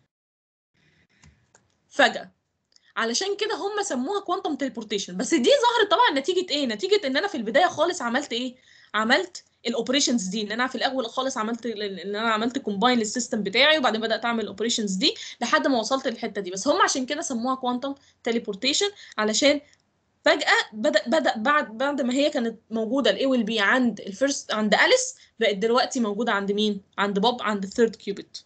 فجاه علشان كده هم سموها كوانتم تليبورتيشن بس دي ظهرت طبعا نتيجه ايه نتيجه ان انا في البدايه خالص عملت ايه عملت الاوبريشنز دي ان انا في الاول خالص عملت ان انا عملت كومباين للسيستم بتاعي وبعدين بدات اعمل الاوبريشنز دي لحد ما وصلت للحته دي بس هم عشان كده سموها كوانتم تليبورتيشن علشان فجاه بدا بدا بعد بعد ما هي كانت موجوده الاي والبي عند الفيرست عند اليس بقت دلوقتي موجوده عند مين عند بوب عند الثيرد كيوبيت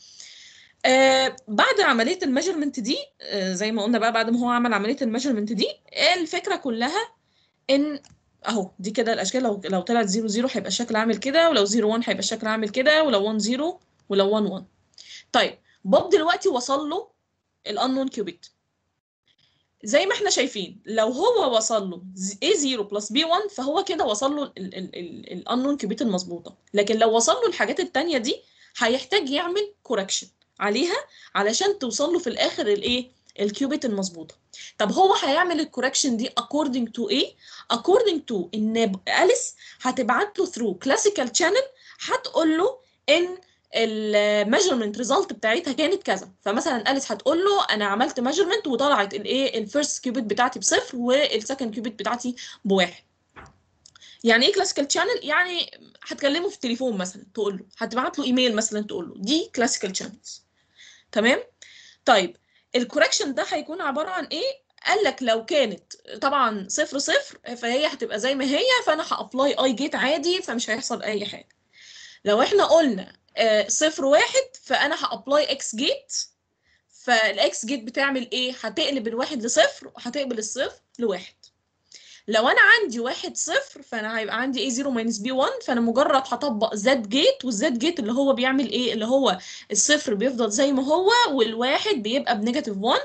آه بعد عمليه الميجرمنت دي آه زي ما قلنا بقى بعد ما هو عمل عمليه الميجرمنت دي الفكره كلها ان اهو دي كده الاشكال لو لو طلعت 0 0 هيبقى الشكل عامل كده ولو 0 1 هيبقى الشكل عامل كده ولو 1 0 ولو 1 1 طيب بوب دلوقتي وصل له الانون كيوبيت زي ما احنا شايفين لو هو وصل له A0 بلس B1 فهو كده وصل له الانون كيوبيت المظبوطه لكن لو وصل له الحاجات التانية دي هيحتاج يعمل كوركشن عليها علشان توصل له في الاخر الايه الكيوبيت المظبوطه طب هو هيعمل الكوركشن دي according to ايه according to ان اليس هتبعت له through classical channel هتقول له ان الميجرمنت ريزلت بتاعتها كانت كذا فمثلا اليس هتقول له انا عملت ميجرمنت وطلعت الايه الفيرست كيوبيت بتاعتي بصفر والسكند كيوبيت بتاعتي بواحد يعني ايه كلاسيكال شانل يعني هتكلمه في التليفون مثلا تقول له هتبعت له ايميل مثلا تقول له دي كلاسيكال شانلز تمام طيب الكوركشن ده هيكون عباره عن ايه قال لك لو كانت طبعا صفر صفر فهي هتبقى زي ما هي فانا هابلاي اي جيت عادي فمش هيحصل اي حاجه لو احنا قلنا آه صفر واحد فانا هابلاي اكس جيت فالاكس جيت بتعمل ايه هتقلب الواحد لصفر وهتقبل الصفر لواحد لو انا عندي واحد صفر فانا هيبقى عندي ايه 0 ماينس بي 1 فانا مجرد هطبق زد جيت والزد جيت اللي هو بيعمل ايه اللي هو الصفر بيفضل زي ما هو والواحد بيبقى بنيجاتيف 1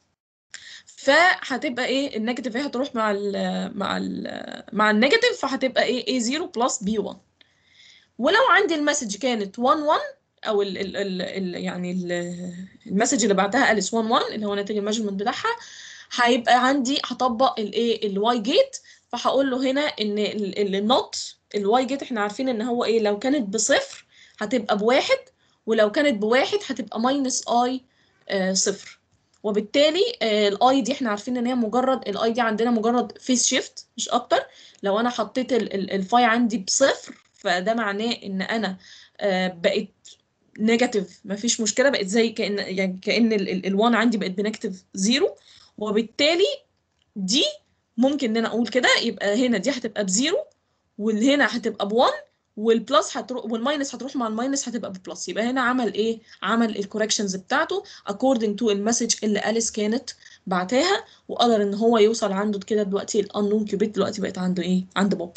فهتبقى ايه النيجاتيف ايه هتروح مع ال مع ال مع النيجاتيف فهتبقى ايه a 0 بلس بي 1 ولو عندي المسج كانت 1 1 او ال ال ال ال يعني المسج اللي بعدها اليس 1 1 اللي هو ناتج الميجرمنت بتاعها هيبقى عندي هطبق الايه الواي جيت فهقول له هنا ان النوت الواي جيت احنا عارفين ان هو ايه لو كانت بصفر هتبقى بواحد ولو كانت بواحد هتبقى ماينس اي صفر وبالتالي الاي دي احنا عارفين ان هي مجرد الاي دي عندنا مجرد فيس شيفت مش اكتر لو انا حطيت الفاي عندي بصفر فده معناه ان انا بقت نيجاتيف مفيش مشكله بقت زي كان يعني كان ال1 عندي بقت بنيجاتيف زيرو وبالتالي دي ممكن ان انا اقول كده يبقى هنا دي هتبقى بزيرو والهنا هتبقى ب1 والبلس هتروح والماينس هتروح مع الماينس هتبقى ببلس يبقى هنا عمل ايه عمل الكوركشنز بتاعته according to المسج اللي اليس كانت بعتاها وقدر ان هو يوصل عنده كده دلوقتي الانون كيوبيت دلوقتي بقت عنده ايه عند بوب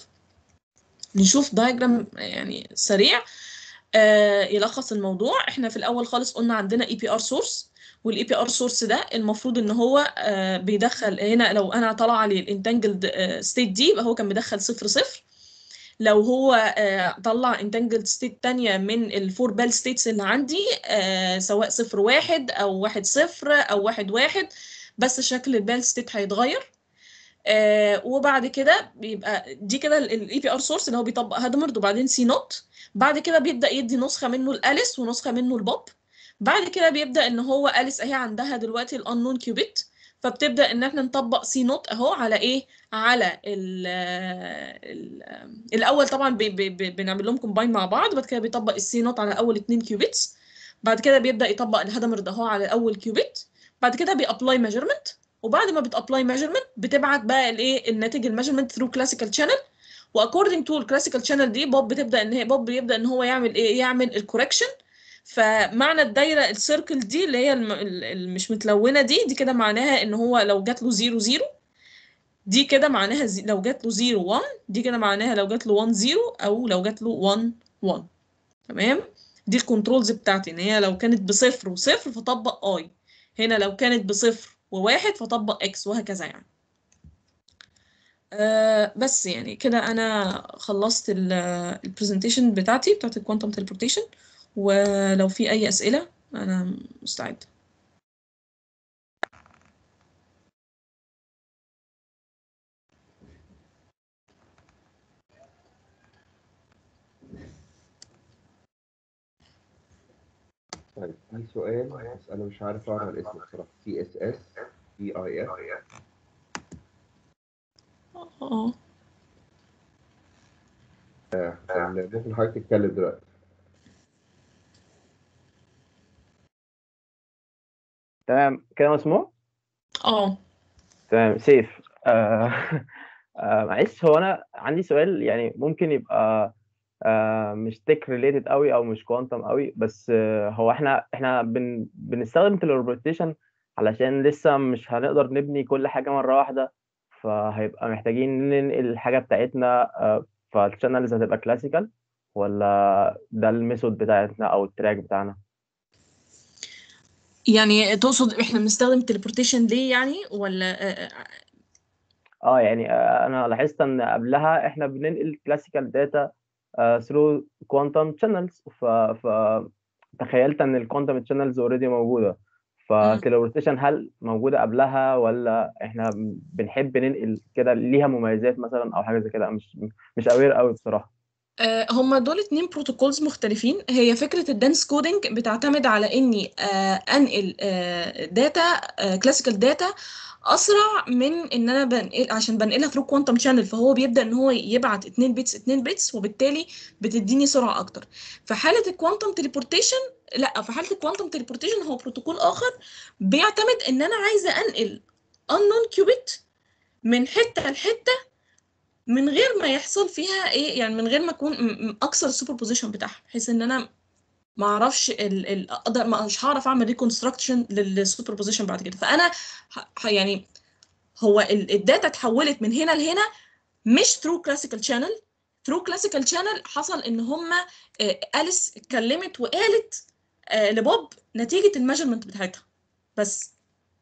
نشوف دايجرام يعني سريع آه يلخص الموضوع احنا في الاول خالص قلنا عندنا اي بي ار سورس والاي بي ار سورس ده المفروض ان هو آه بيدخل هنا لو انا طلع عليه الانتنجلد ستيت دي يبقى هو كان بيدخل صفر صفر لو هو آه طلع انتنجلد ستيت تانية من الفور بال ستيتس اللي عندي آه سواء صفر واحد او واحد صفر او واحد واحد بس شكل البال ستيت هيتغير آه وبعد كده بيبقى دي كده الاي بي ار سورس اللي هو بيطبق هادمرد وبعدين سي نوت بعد كده بيبدا يدي نسخه منه الاليس ونسخه منه البوب بعد كده بيبدا ان هو اليس اهي عندها دلوقتي الانون كيوبيت فبتبدا ان احنا نطبق سي نوت اهو على ايه على ال ال الاول طبعا بي بي بي بنعمل لهم كومباين مع بعض بعد كده بيطبق السي نوت على اول اتنين كيوبيتس بعد كده بيبدا يطبق الهدمرد اهو على اول كيوبيت بعد كده بيابلاي ميجرمنت وبعد ما بتابلاي ميجرمنت بتبعت بقى الايه الناتج الميجرمنت ثرو كلاسيكال شانل واكوردنج تو الكلاسيكال شانل دي بوب بتبدا ان هي بوب بيبدا ان هو يعمل ايه يعمل الكوركشن فمعنى الدايره السيركل دي اللي هي مش متلونه دي دي كده معناها ان هو لو جات له 0 0 دي كده معناها زي لو جات له 0 1 دي كده معناها لو جات له 1 0 او لو جات له 1 1 تمام دي الكنترولز بتاعتي ان هي لو كانت بصفر وصفر فطبق اي هنا لو كانت بصفر وواحد فطبق اكس وهكذا يعني أه بس يعني كده انا خلصت البرزنتيشن بتاعتي بتاعت الكوانتم تليبورتيشن ولو في اي اسئله انا مستعد طيب في سؤال بس انا مش عارف اقرا الاسم بصراحه سي اس اس بي اي اف اه ممكن حضرتك تتكلم دلوقتي تمام كده مسموع اه تمام سيف آه آه معلش هو انا عندي سؤال يعني ممكن يبقى آه مش تك ريليتد قوي او مش كوانتم قوي بس آه هو احنا احنا بن بنستخدم تليبورتيشن علشان لسه مش هنقدر نبني كل حاجه مره واحده فهيبقى محتاجين ننقل الحاجه بتاعتنا آه فالشانلز هتبقى كلاسيكال ولا ده الميثود بتاعتنا او التراك بتاعنا يعني تقصد احنا بنستخدم تليبورتيشن ليه يعني ولا آه، اه يعني آه، انا لاحظت ان قبلها احنا بننقل كلاسيكال داتا ثرو كوانتم شانلز ف ف تخيلت ان الكوانتم شانلز اوريدي موجوده فتليبورتيشن هل موجوده قبلها ولا احنا بنحب ننقل كده ليها مميزات مثلا او حاجه زي كده مش مش اوير قوي بصراحه آه، هما دول اتنين بروتوكولز مختلفين هي فكرة الدانس كودينج بتعتمد على اني آه، انقل داتا كلاسيكال داتا اسرع من ان انا بنقل عشان بنقلها ثرو كوانتم شانل فهو بيبدا ان هو يبعت 2 بيتس 2 بيتس وبالتالي بتديني سرعه اكتر في حاله الكوانتم تليبورتيشن لا في حاله الكوانتم تليبورتيشن هو بروتوكول اخر بيعتمد ان انا عايزه انقل unknown qubit من حته لحته من غير ما يحصل فيها ايه يعني من غير ما اكون م- م- اكسر السوبر بوزيشن بتاعها بحيث ان انا ما اعرفش ال ال اقدر ما- مش هعرف اعمل ريكونستراكشن للسوبر بوزيشن بعد كده فانا ه- ه- يعني هو ال- الداتا اتحولت من هنا لهنا مش ثرو كلاسيكال شانل ثرو كلاسيكال شانل حصل ان هما آه، اليس اتكلمت وقالت آه، لبوب نتيجه الميجرمنت بتاعتها بس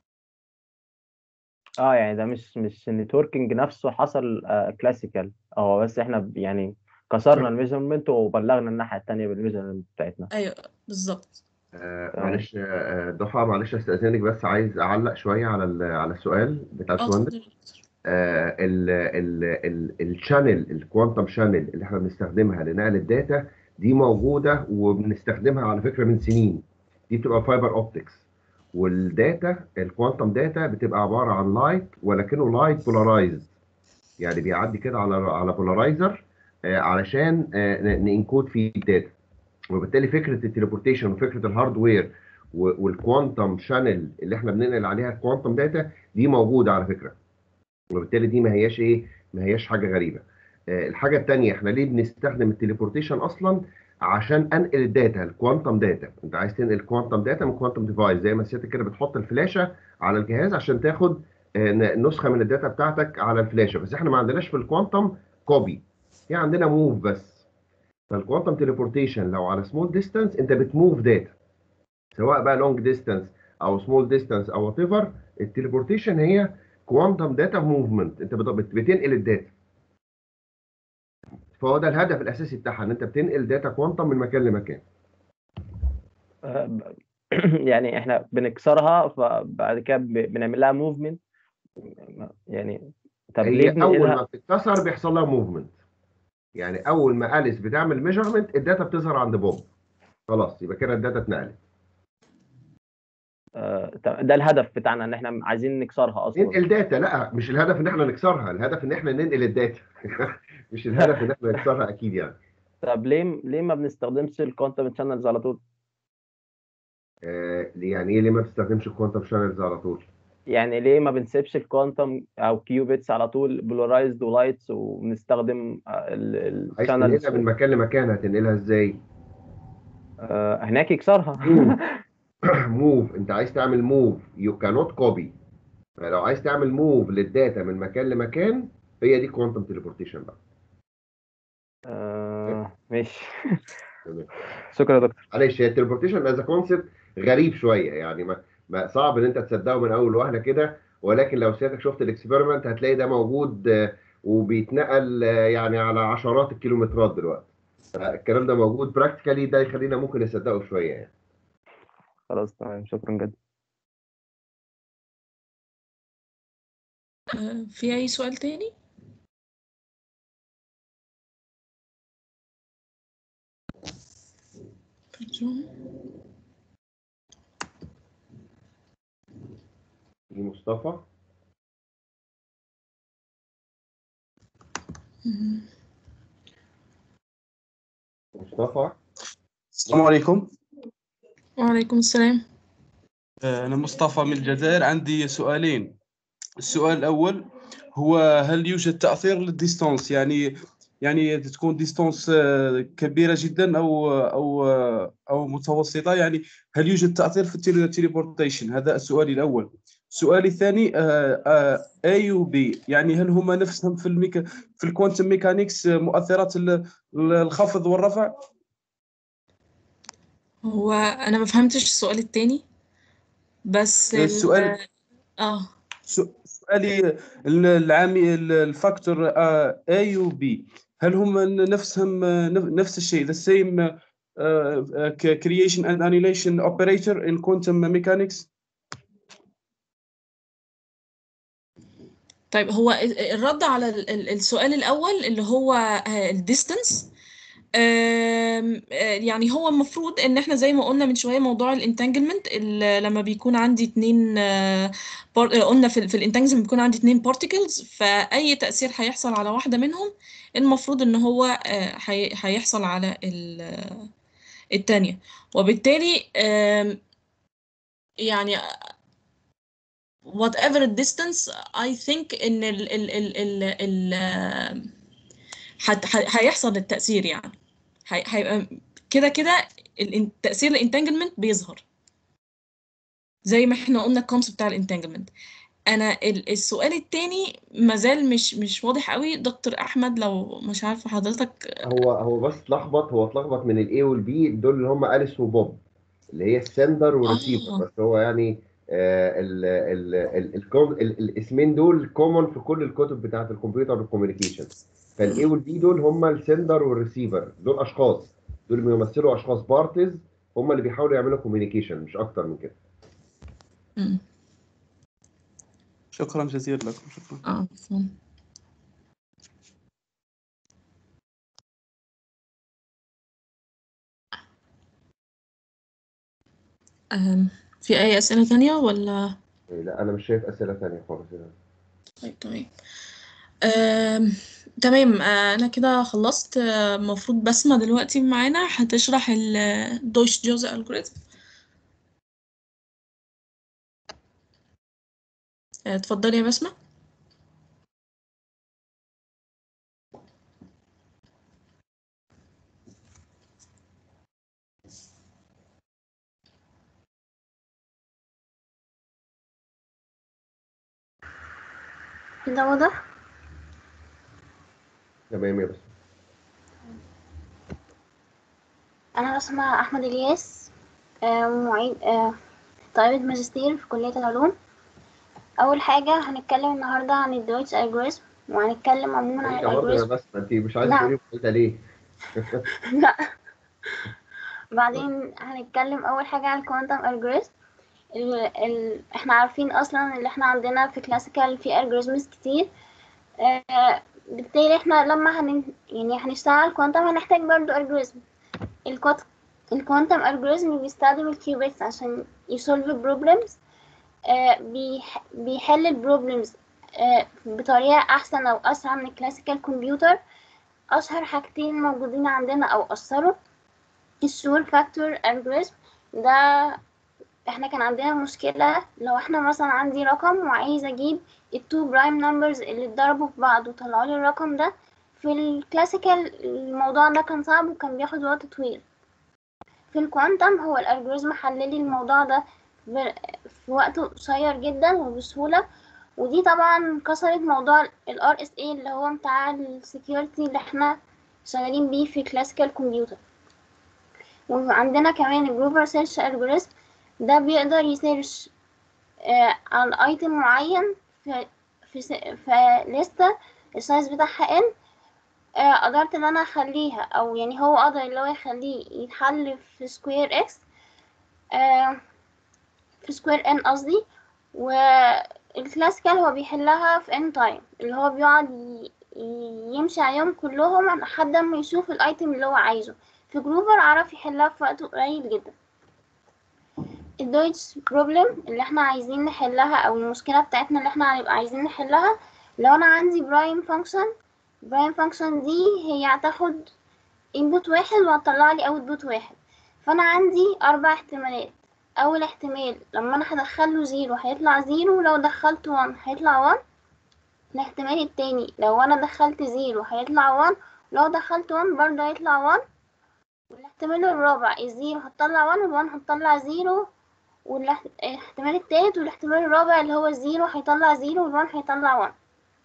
اه يعني ده مش مش النتوركينج نفسه حصل كلاسيكال هو بس احنا ب- يعني كسرنا الميجرمنت وبلغنا الناحيه الثانيه بالميجرمنت بتاعتنا ايوه بالظبط آه، تمام. معلش آه، ضحى معلش استاذنك بس عايز اعلق شويه على ال- على السؤال بتاع اه الباشمهندس اتفضل. آه، ال ال ال الشانل الكوانتم شانل اللي احنا بنستخدمها لنقل الداتا دي موجوده وبنستخدمها على فكره من سنين دي بتبقى فايبر اوبتكس والداتا الكوانتم داتا بتبقى عباره عن لايت ولكنه لايت بولارايزد يعني بيعدي كده على على بولارايزر علشان آه، ن- ننكود فيه الداتا وبالتالي فكره التليبورتيشن وفكره الهاردوير و- والكوانتم شانل اللي احنا بننقل عليها الكوانتم داتا دي موجوده على فكره وبالتالي دي ما هياش ايه ما هياش حاجه غريبه آه، الحاجه الثانيه احنا ليه بنستخدم التليبورتيشن اصلا عشان انقل الداتا الكوانتم داتا انت عايز تنقل كوانتم داتا من كوانتم ديفايس زي ما سيادتك كده بتحط الفلاشه على الجهاز عشان تاخد آه، ن- نسخه من الداتا بتاعتك على الفلاشه بس احنا ما عندناش في الكوانتم كوبي في عندنا موف بس فالكوانتم تليبورتيشن لو على سمول ديستانس انت بتموف داتا سواء بقى لونج ديستانس او سمول ديستانس او وات ايفر التليبورتيشن هي كوانتم داتا موفمنت انت بت- بت- بتنقل الداتا فهو ده الهدف الاساسي بتاعها ان انت بتنقل داتا كوانتم من مكان لمكان آه، ب- يعني احنا بنكسرها فبعد كده ب- بنعمل لها موفمنت يعني طب ليه هي اول بننقلها ما بتتكسر بيحصل لها موفمنت يعني اول ما اليس بتعمل ميجرمنت الداتا بتظهر عند بوب خلاص يبقى كده الداتا اتنقلت آه، طب ده الهدف بتاعنا ان احنا عايزين نكسرها اصلا ننقل داتا لا مش الهدف ان احنا نكسرها الهدف ان احنا ننقل الداتا مش الهدف ان احنا نكسرها اكيد يعني طب ليه ليه ما بنستخدمش الكوانتم شانلز على طول آه يعني ايه ليه ما بتستخدمش الكوانتم شانلز على طول يعني ليه ما بنسيبش الكوانتم او كيوبيتس على طول بولارايزد ولايتس وبنستخدم عايز الشانلز تنقلها من مكان لمكان هتنقلها ازاي هناك يكسرها موف انت عايز تعمل موف يو كانوت كوبي فلو عايز تعمل موف للداتا من مكان لمكان هي دي كوانتم تليبورتيشن بقى آه، ماشي تمام. شكرا يا دكتور معلش هي التليبورتيشن از كونسيبت غريب شويه يعني ما, ما صعب ان انت تصدقه من اول وهله كده ولكن لو سيادتك شفت الاكسبيرمنت هتلاقي ده موجود آه، وبيتنقل آه، يعني على عشرات الكيلومترات دلوقتي الكلام ده موجود براكتيكالي ده يخلينا ممكن نصدقه شويه يعني خلاص تمام شكرا جدا آه، في أي سؤال تاني؟ في مصطفى مصطفى السلام عليكم وعليكم السلام آه، أنا مصطفى من الجزائر عندي سؤالين السؤال الأول هو هل يوجد تأثير للديستانس يعني يعني تكون ديستانس آه، كبيرة جدا أو أو آه، أو متوسطة يعني هل يوجد تأثير في التليبورتيشن هذا السؤال الأول السؤال الثاني A و B يعني هل هما نفسهم في الميكا في الكوانتم ميكانيكس مؤثرات ال- الخفض والرفع هو انا ما فهمتش السؤال التاني بس ال- السؤال اه سو- سؤالي ال- العامي ال- الفاكتور آه، A و B هل هم نفسهم آه، نف- نفس الشيء the same uh, uh, creation and annihilation operator in quantum mechanics طيب هو ال- الرد على ال- ال- السؤال الأول اللي هو الديستنس يعني هو المفروض ان احنا زي ما قلنا من شويه موضوع الانتانجلمنت لما بيكون عندي اتنين آه، بار- آه، قلنا في, في الانتانجلمنت بيكون عندي اتنين بارتيكلز فاي تاثير هيحصل على واحده منهم المفروض ان هو آه، هي- هيحصل على ال- آه، التانية وبالتالي آم، يعني whatever the distance I think ان ال ال ال ال ال آه، هت- ه- هيحصل التأثير يعني هي- هيبقى كده كده الإن- تأثير الانتانجلمنت بيظهر زي ما احنا قلنا الكونسيبت بتاع الانتانجلمنت انا ال- السؤال التاني مازال مش مش واضح قوي دكتور احمد لو مش عارفه حضرتك هو هو بس اتلخبط هو اتلخبط من الاي والبي دول اللي هم اليس وبوب اللي هي السندر والريسيفر آه. بس هو يعني آه ال ال ال الكوم- ال- الاسمين دول كومون في كل الكتب بتاعت الكمبيوتر والكوميونيكيشن فالاي والبي دول هم السندر والريسيفر دول اشخاص دول بيمثلوا اشخاص بارتيز هم اللي بيحاولوا يعملوا كوميونيكيشن مش اكتر من كده مم. شكرا جزيلا لكم شكرا اه مفهوم. أم، في أي أسئلة تانية ولا إيه، لا انا مش شايف اسئله ثانيه خالص هنا طيب تمام أم، تمام آه، أنا كده خلصت آه، المفروض بسمة دلوقتي معانا هتشرح الدويش جوز ألجوريزم اتفضلي يا بسمة كده واضح تمام يا بس انا اسمي احمد الياس آه، معيد آه، طالبة ماجستير في كلية العلوم اول حاجة هنتكلم النهاردة عن الدويتش الجوريزم وهنتكلم عموما عن انت برضه يا الالجوريزم بس ما انت مش عايزه نعم. تقولي قلت ليه لا بعدين هنتكلم اول حاجة عن الكوانتم الجوريزم ال... ال... احنا عارفين اصلا اللي احنا عندنا في كلاسيكال في الجوريزمز كتير آه، بالتالي احنا لما هن... يعني هنشتغل كوانتم هنحتاج برضو الجوريزم الكوت... الكوانتم الجوريزم بيستخدم الكيوبيتس عشان يسولف بروبلمز بيح... بيحل البروبلمز بطريقة أحسن أو أسرع من الكلاسيكال كمبيوتر أشهر حاجتين موجودين عندنا أو أثروا الشور فاكتور الجوريزم ده احنا كان عندنا مشكلة لو احنا مثلا عندي رقم وعايزة اجيب التو برايم نمبرز اللي اتضربوا في بعض وطلعوا لي الرقم ده في الكلاسيكال الموضوع ده كان صعب وكان بياخد وقت طويل في الكوانتم هو الالجوريزم حللي الموضوع ده ب- في وقت قصير جدا وبسهولة ودي طبعا كسرت موضوع ال RSA اللي هو بتاع السكيورتي اللي احنا شغالين بيه في كلاسيكال كمبيوتر وعندنا كمان الجروفر سيرش الجوريزم ده بيقدر يسيرش آه عن ايتم معين في في س- في لستة السايز بتاعها n آه قدرت ان انا اخليها او يعني هو قدر اللي هو يخليه يتحل في سكوير اكس آه في سكوير n قصدي والكلاسيكال هو بيحلها في n تايم اللي هو بيقعد ي- ي- يمشي عليهم كلهم لحد ما يشوف الايتم اللي هو عايزه في جروفر عرف يحلها في وقت قليل جدا الدويتش بروبلم اللي احنا عايزين نحلها او المشكلة بتاعتنا اللي احنا هنبقى عايزين نحلها لو انا عندي برايم فانكشن برايم فانكشن دي هي هتاخد input واحد وهتطلع لي output واحد فانا عندي اربع احتمالات اول احتمال لما انا هدخله زيرو هيطلع زيرو ولو دخلت وان هيطلع وان الاحتمال التاني لو انا دخلت زيرو هيطلع وان لو دخلت وان برضه هيطلع وان والاحتمال الرابع الزيرو هتطلع وان والوان هتطلع زيرو والاحتمال التالت والاحتمال الرابع اللي هو الزيرو هيطلع زيرو والوان هيطلع وان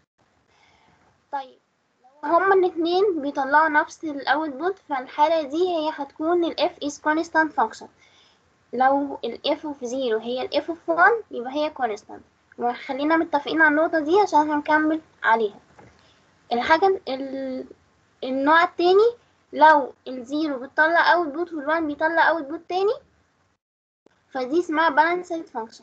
طيب لو هما الاتنين بيطلعوا نفس الاوتبوت فالحالة دي هي هتكون ال f is constant function لو ال f of 0 هي ال f of 1 يبقى هي constant وخلينا متفقين على النقطة دي عشان هنكمل عليها الحاجة ال... النوع التاني لو الزيرو بتطلع اوتبوت والوان بيطلع اوتبوت تاني فدي اسمها balanced function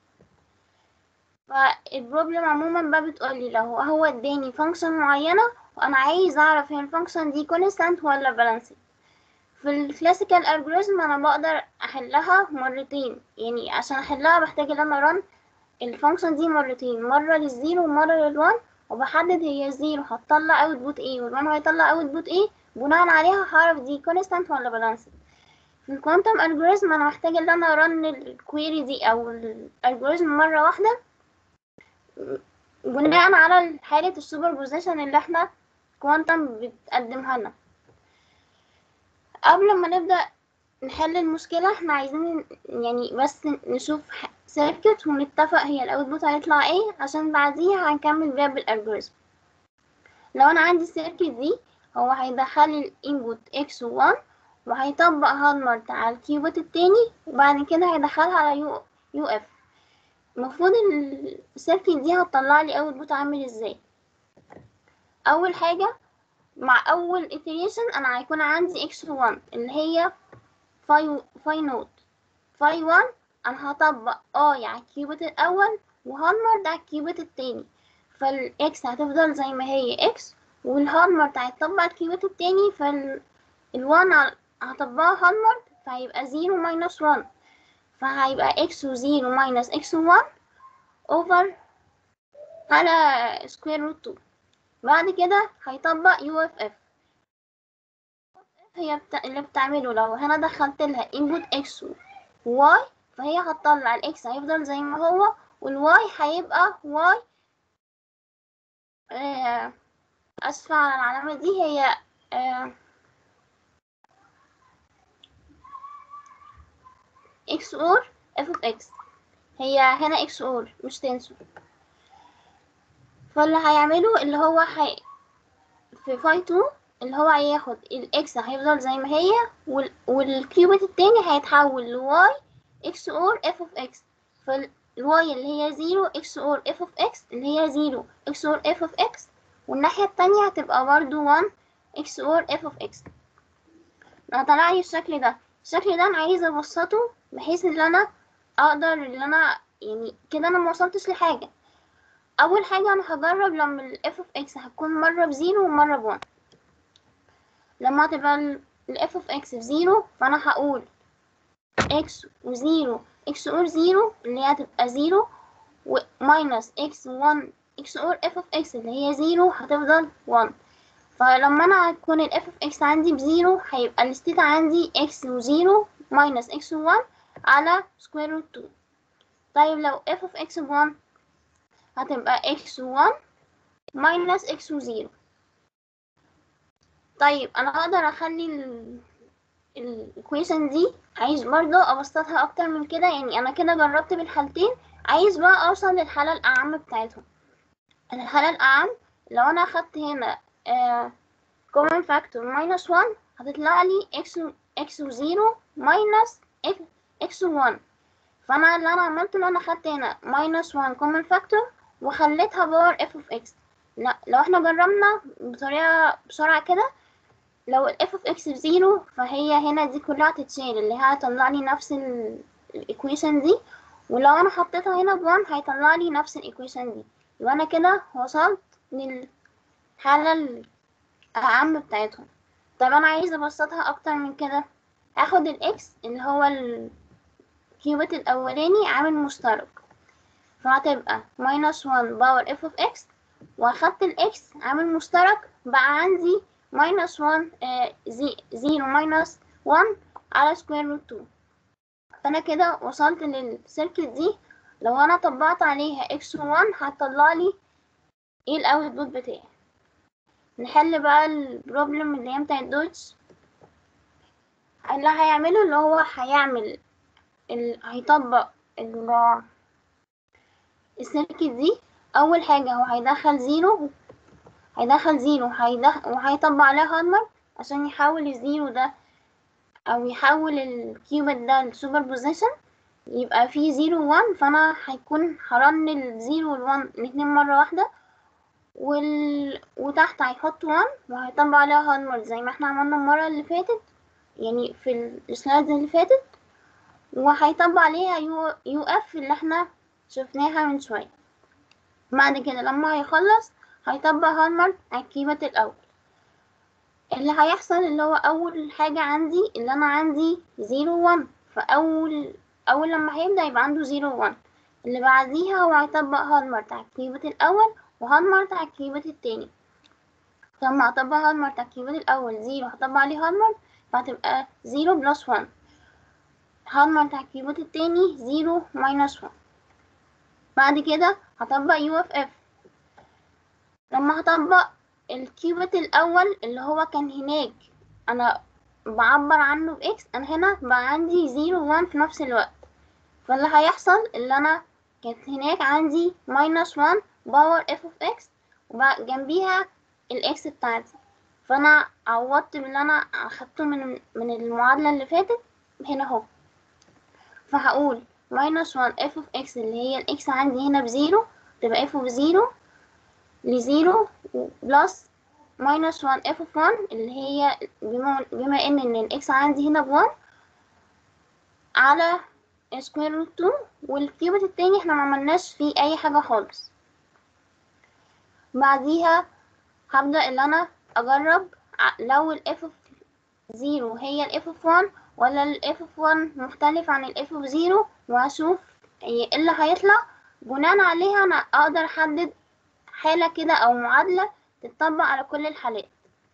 فالبروبلم عموما بقى بتقولي لو هو اداني فانكشن معينة وانا عايز اعرف هي الفانكشن دي constant ولا balanced في الكلاسيكال algorithm انا بقدر احلها مرتين يعني عشان احلها بحتاج ان انا run الفانكشن دي مرتين مرة للزيرو ومرة للوان وبحدد هي الزيرو هتطلع اوتبوت ايه والوان هيطلع اوتبوت ايه بناء عليها هعرف دي constant ولا balanced في الكوانتم algorithm انا محتاجة ان انا run الكويري دي او الالجوريزم مرة واحدة بناء على حالة السوبر بوزيشن اللي احنا كوانتم بتقدمها لنا قبل ما نبدأ نحل المشكلة احنا عايزين يعني بس نشوف سيركت ونتفق هي الاوتبوت هيطلع ايه عشان بعديها هنكمل بيها بالالجوريزم لو انا عندي السيركت دي هو هيدخل لي الانبوت اكس و1 وهيطبق هالمارت على الكيوبوت التاني وبعد كده هيدخلها على يو يو اف المفروض السيركت دي هتطلع لي اوتبوت عامل ازاي اول حاجه مع اول iteration انا هيكون عندي x1 اللي هي فاي فاي نوت فاي 1 انا هطبق اي على الكيوبيت الاول وهالمرد على الكيوبيت التاني فالاكس هتفضل زي ما هي اكس والهالمرد هيطبق على الكيوبيت التاني فالوان هطبقها هالمرد فهيبقى زيرو ماينس 1 فهيبقى اكس وزيرو ماينس اكس وان اوفر على سكوير روت 2 بعد كده هيطبق يو اف اف هي بتا... اللي بتعمله لو انا دخلت لها input x و y فهي هتطلع الاكس هيفضل زي ما هو والواي هيبقى y آه... اسفة على العلامة دي هي آه... x or f of x هي هنا x or مش تنسوا فاللي هيعمله اللي هو هي في فاي 2 اللي هو هياخد الاكس هيفضل زي ما هي وال... والكيوبيت التاني هيتحول لواي اكس اور اف اوف اكس فالواي اللي هي زيرو اكس اور اف اوف اكس اللي هي زيرو اكس اور اف اوف اكس والناحية التانية هتبقى برضو 1 اكس اور اف اوف اكس لو طلع لي الشكل ده الشكل ده انا عايزة ابسطه بحيث ان انا اقدر ان انا يعني كده انا موصلتش لحاجة اول حاجة انا هجرب لما ال f of x هتكون مرة بزيرو ومرة بوان لما تبقى ال f of x بزيرو فانا هقول x وزيرو x اور زيرو اللي هي هتبقى زيرو و minus x one x اور f of x اللي هي زيرو هتفضل one فلما انا هتكون ال f of x عندي بزيرو هيبقى الستيت عندي x وزيرو minus x one على square root 2 طيب لو f of x بوان هتبقى x1 minus x0 طيب انا هقدر اخلي ال الايكويشن دي عايز برضه ابسطها اكتر من كده يعني انا كده جربت بالحالتين عايز بقى اوصل للحالة الاعم بتاعتهم الحالة الاعم لو انا اخدت هنا آه common factor minus 1 هتطلع لي x x0 minus x x1 فانا اللي انا عملته ان انا اخدت هنا minus 1 common factor وخليتها باور f of x لا لو احنا جربنا بطريقة بسرعة كده لو ال f of x بزيرو فهي هنا دي كلها تتشال اللي هي هتطلع لي نفس الايكويشن دي ولو انا حطيتها هنا بوان هيطلع لي نفس الايكويشن دي يبقى انا كده وصلت للحالة الأعم بتاعتهم طب انا عايزة ابسطها اكتر من كده هاخد الاكس اللي هو الكيوبت الأولاني عامل مشترك فهتبقى minus 1 باور f of x وأخدت الإكس عامل مشترك بقى عندي minus 1 آه زي 0 minus 1 على square root 2 فأنا كده وصلت للسيركت دي لو أنا طبقت عليها x 1 هتطلع لي ايه الاوتبوت بتاعي نحل بقى البروبلم اللي هي بتاعت دوتش اللي هيعمله اللي هو هيعمل ال... هيطبق ال... السيركت دي اول حاجه هو هيدخل زيرو هيدخل زيرو هيدخل وهيطبق عليها هالمر عشان يحول الزيرو ده او يحول الكيوبت ده لسوبر بوزيشن يبقى فيه زيرو وان فانا هيكون هرن الزيرو والوان الاتنين مره واحده وال... وتحت هيحط وان وهيطبق عليها هالمر زي ما احنا عملنا المره اللي فاتت يعني في السلايد اللي فاتت وهيطبق عليها يو, يو اف اللي احنا شفناها من شويه بعد كده لما هيخلص هيطبق هالمر على الكيبت الاول اللي هيحصل اللي هو اول حاجه عندي اللي انا عندي زيرو وان فاول اول لما هيبدا يبقى عنده زيرو وان اللي بعديها هو هيطبق هالمر على الكيبت الاول وهالمر على الكيبت التاني لما هطبق هالمر على الكيبت الاول زيرو هطبق عليه هالمر فهتبقى زيرو بلس وان هالمر على الكيبت التاني زيرو ماينس وان بعد كده هطبق يو اف اف لما هطبق الكيوبت الاول اللي هو كان هناك انا بعبر عنه باكس انا هنا بقى عندي زيرو وان في نفس الوقت فاللي هيحصل اللي انا كانت هناك عندي ماينس وان باور اف اوف اكس وبقى جنبيها الاكس بتاعتي فانا عوضت باللي انا اخدته من من المعادله اللي فاتت هنا اهو فهقول ماينس وان اف اوف اكس اللي هي الاكس عندي هنا بزيرو تبقى اف اوف زيرو لزيرو بلس ماينس وان اف اوف وان اللي هي بما, بما ان ان الاكس عندي هنا بوان على سكوير روت تو والكيوبت التاني احنا معملناش فيه اي حاجة خالص بعديها هبدأ اللي انا اجرب لو الاف اوف زيرو هي الاف اوف وان ولا الاف اوف وان مختلف عن الاف اوف زيرو واشوف ايه اللي هيطلع بناء عليها انا اقدر احدد حالة كده او معادلة تتطبق على كل الحالات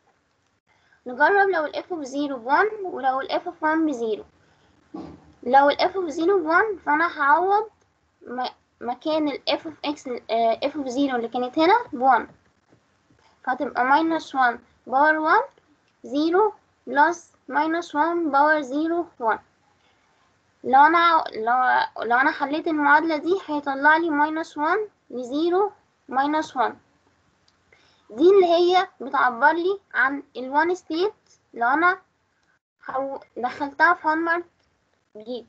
نجرب لو الاف اوف زيرو بوان ولو الاف اوف وان بزيرو لو الاف اوف زيرو بوان فانا هعوض مكان الاف اوف اكس اف اوف زيرو اللي كانت هنا بوان فهتبقى ماينس وان باور وان زيرو بلس ماينس وان باور زيرو وان لو انا لو, لو انا حليت المعادلة دي هيطلع لي ماينس وان لزيرو ماينس وان دي اللي هي بتعبر لي عن الوان ستيت لو انا دخلتها في هالمارك جديد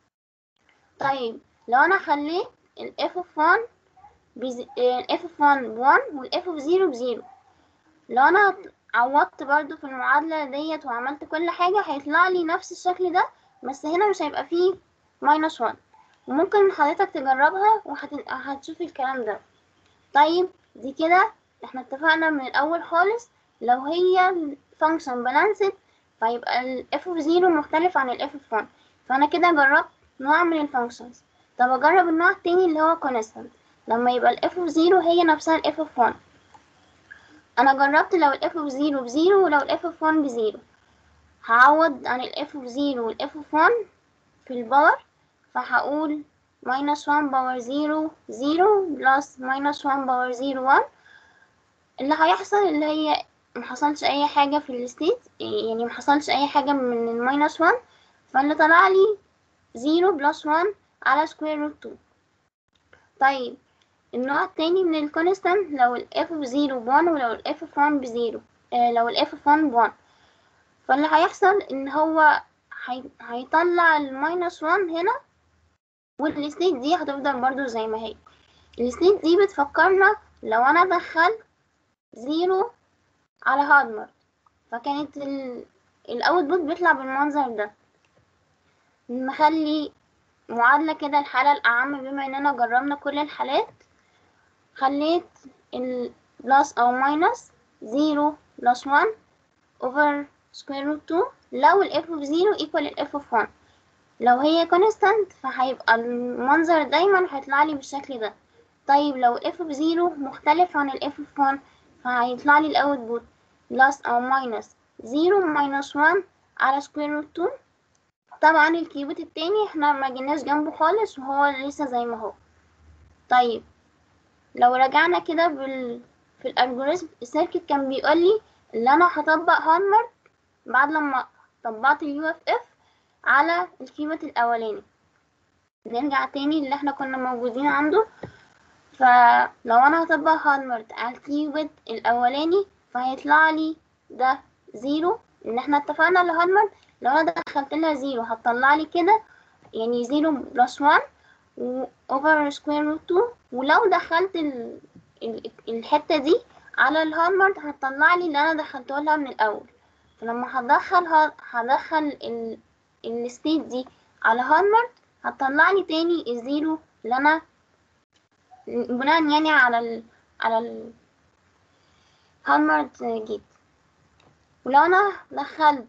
طيب لو انا خليت الاف اوف 1 الاف اوف 1 بوان والاف اوف 0 بزيرو لو انا عوضت برضو في المعادلة ديت وعملت كل حاجة هيطلع لي نفس الشكل ده بس هنا مش هيبقى فيه ماينس 1 وممكن حضرتك تجربها وهتشوف الكلام ده طيب دي كده احنا اتفقنا من الاول خالص لو هي فانكشن بالانسد فيبقى الاف اوف 0 مختلف عن الاف اوف 1 فانا كده جربت نوع من الفانكشنز طب اجرب النوع التاني اللي هو كونستانت لما يبقى الاف اوف 0 هي نفسها الاف اوف 1 انا جربت لو الاف اوف 0 بزيرو ولو الاف اوف 1 بزيرو هعوض عن الاف اوف 0 والاف اوف 1 في الباور فهقول minus 1 باور 0 0 بلس minus 1 باور 0 1 اللي هيحصل اللي هي محصلش اي حاجة في الستيت يعني محصلش اي حاجة من الماينس 1 فاللي طلع لي 0 بلس 1 على سكوير روت 2 طيب النوع التاني من الكونستانت لو ال f of 0 بوان ولو ال f of 1 بزيرو آه لو ال f of 1 بوان فاللي هيحصل ان هو هي... هيطلع الماينس 1 هنا والستيت دي هتفضل برضو زي ما هي الستيت دي بتفكرنا لو انا دخلت زيرو على هارمر فكانت ال... الاوتبوت بيطلع بالمنظر ده نخلي معادلة كده الحالة الأعم بما إننا جربنا كل الحالات خليت ال plus أو minus زيرو plus one over square root two لو ال f of zero equal ال f of one لو هي كونستانت فهيبقى المنظر دايما هيطلع لي بالشكل ده طيب لو اف بزيرو مختلف عن الاف في 1 فهيطلع لي الاوتبوت بلس او ماينس زيرو ماينس 1 على سكوير روت 2 طبعا الكيوبيت التاني احنا ما جيناش جنبه خالص وهو لسه زي ما هو طيب لو رجعنا كده بال... في الالجوريزم السيركت كان بيقول لي اللي انا هطبق هالمارك بعد لما طبقت اليو اف اف على الكيوبيت الاولاني نرجع تاني اللي احنا كنا موجودين عنده فلو انا هطبق هالمارك على الكيوبيت الاولاني فهيطلع لي ده زيرو ان احنا اتفقنا الهالمارك لو انا دخلت لها زيرو هتطلع لي كده يعني زيرو بلس 1 اوفر سكوير روت 2 ولو دخلت ال... ال... الحته دي على الهالمارك هتطلع لي اللي انا دخلته لها من الاول فلما هدخل ه... هدخل ال... الستيت دي على هالمارك هتطلع لي تاني الزيرو اللي انا بناء يعني على ال... على ال هالمارك جيت ولو انا دخلت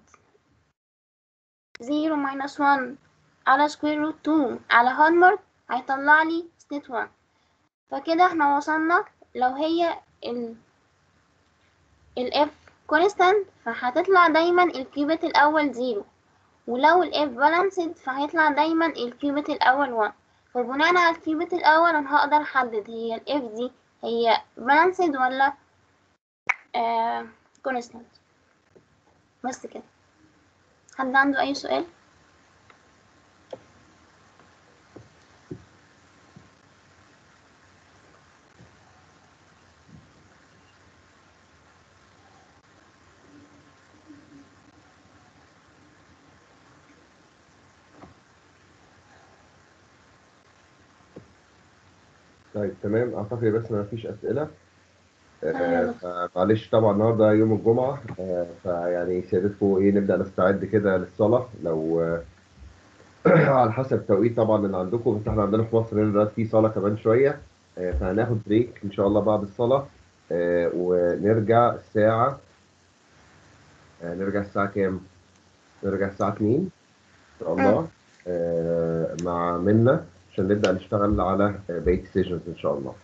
زيرو ماينس 1 على سكوير روت 2 على هالمارك هيطلع لي ستيت 1 فكده احنا وصلنا لو هي ال الاف كونستانت فهتطلع دايما الكيوبيت الاول زيرو ولو الاف بالانسد فهيطلع دايما الكيوبيت الاول 1 فبناء على الكيوبيت الاول انا هقدر احدد هي الاف دي هي بالانسد ولا آه كونستانت بس كده حد عنده اي سؤال طيب تمام اعتقد بس ما فيش اسئله تمام. آه، فمعلش طبعا النهارده يوم الجمعه آه، فيعني سيادتكم ايه نبدا نستعد كده للصلاه لو آه، على حسب التوقيت طبعا اللي عندكم بس احنا عندنا في مصر هنا دلوقتي في صلاه كمان شويه آه، فهناخد بريك ان شاء الله بعد الصلاه آه، ونرجع الساعه آه، نرجع الساعه كام؟ نرجع الساعه 2 ان شاء الله آه، مع منا عشان نبدا نشتغل على آه، بقيه السيشنز ان شاء الله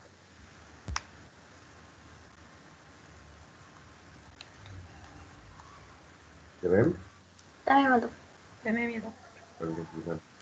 تمام؟ تمام يا دكتور تمام يا دكتور شكراً جزيلاً.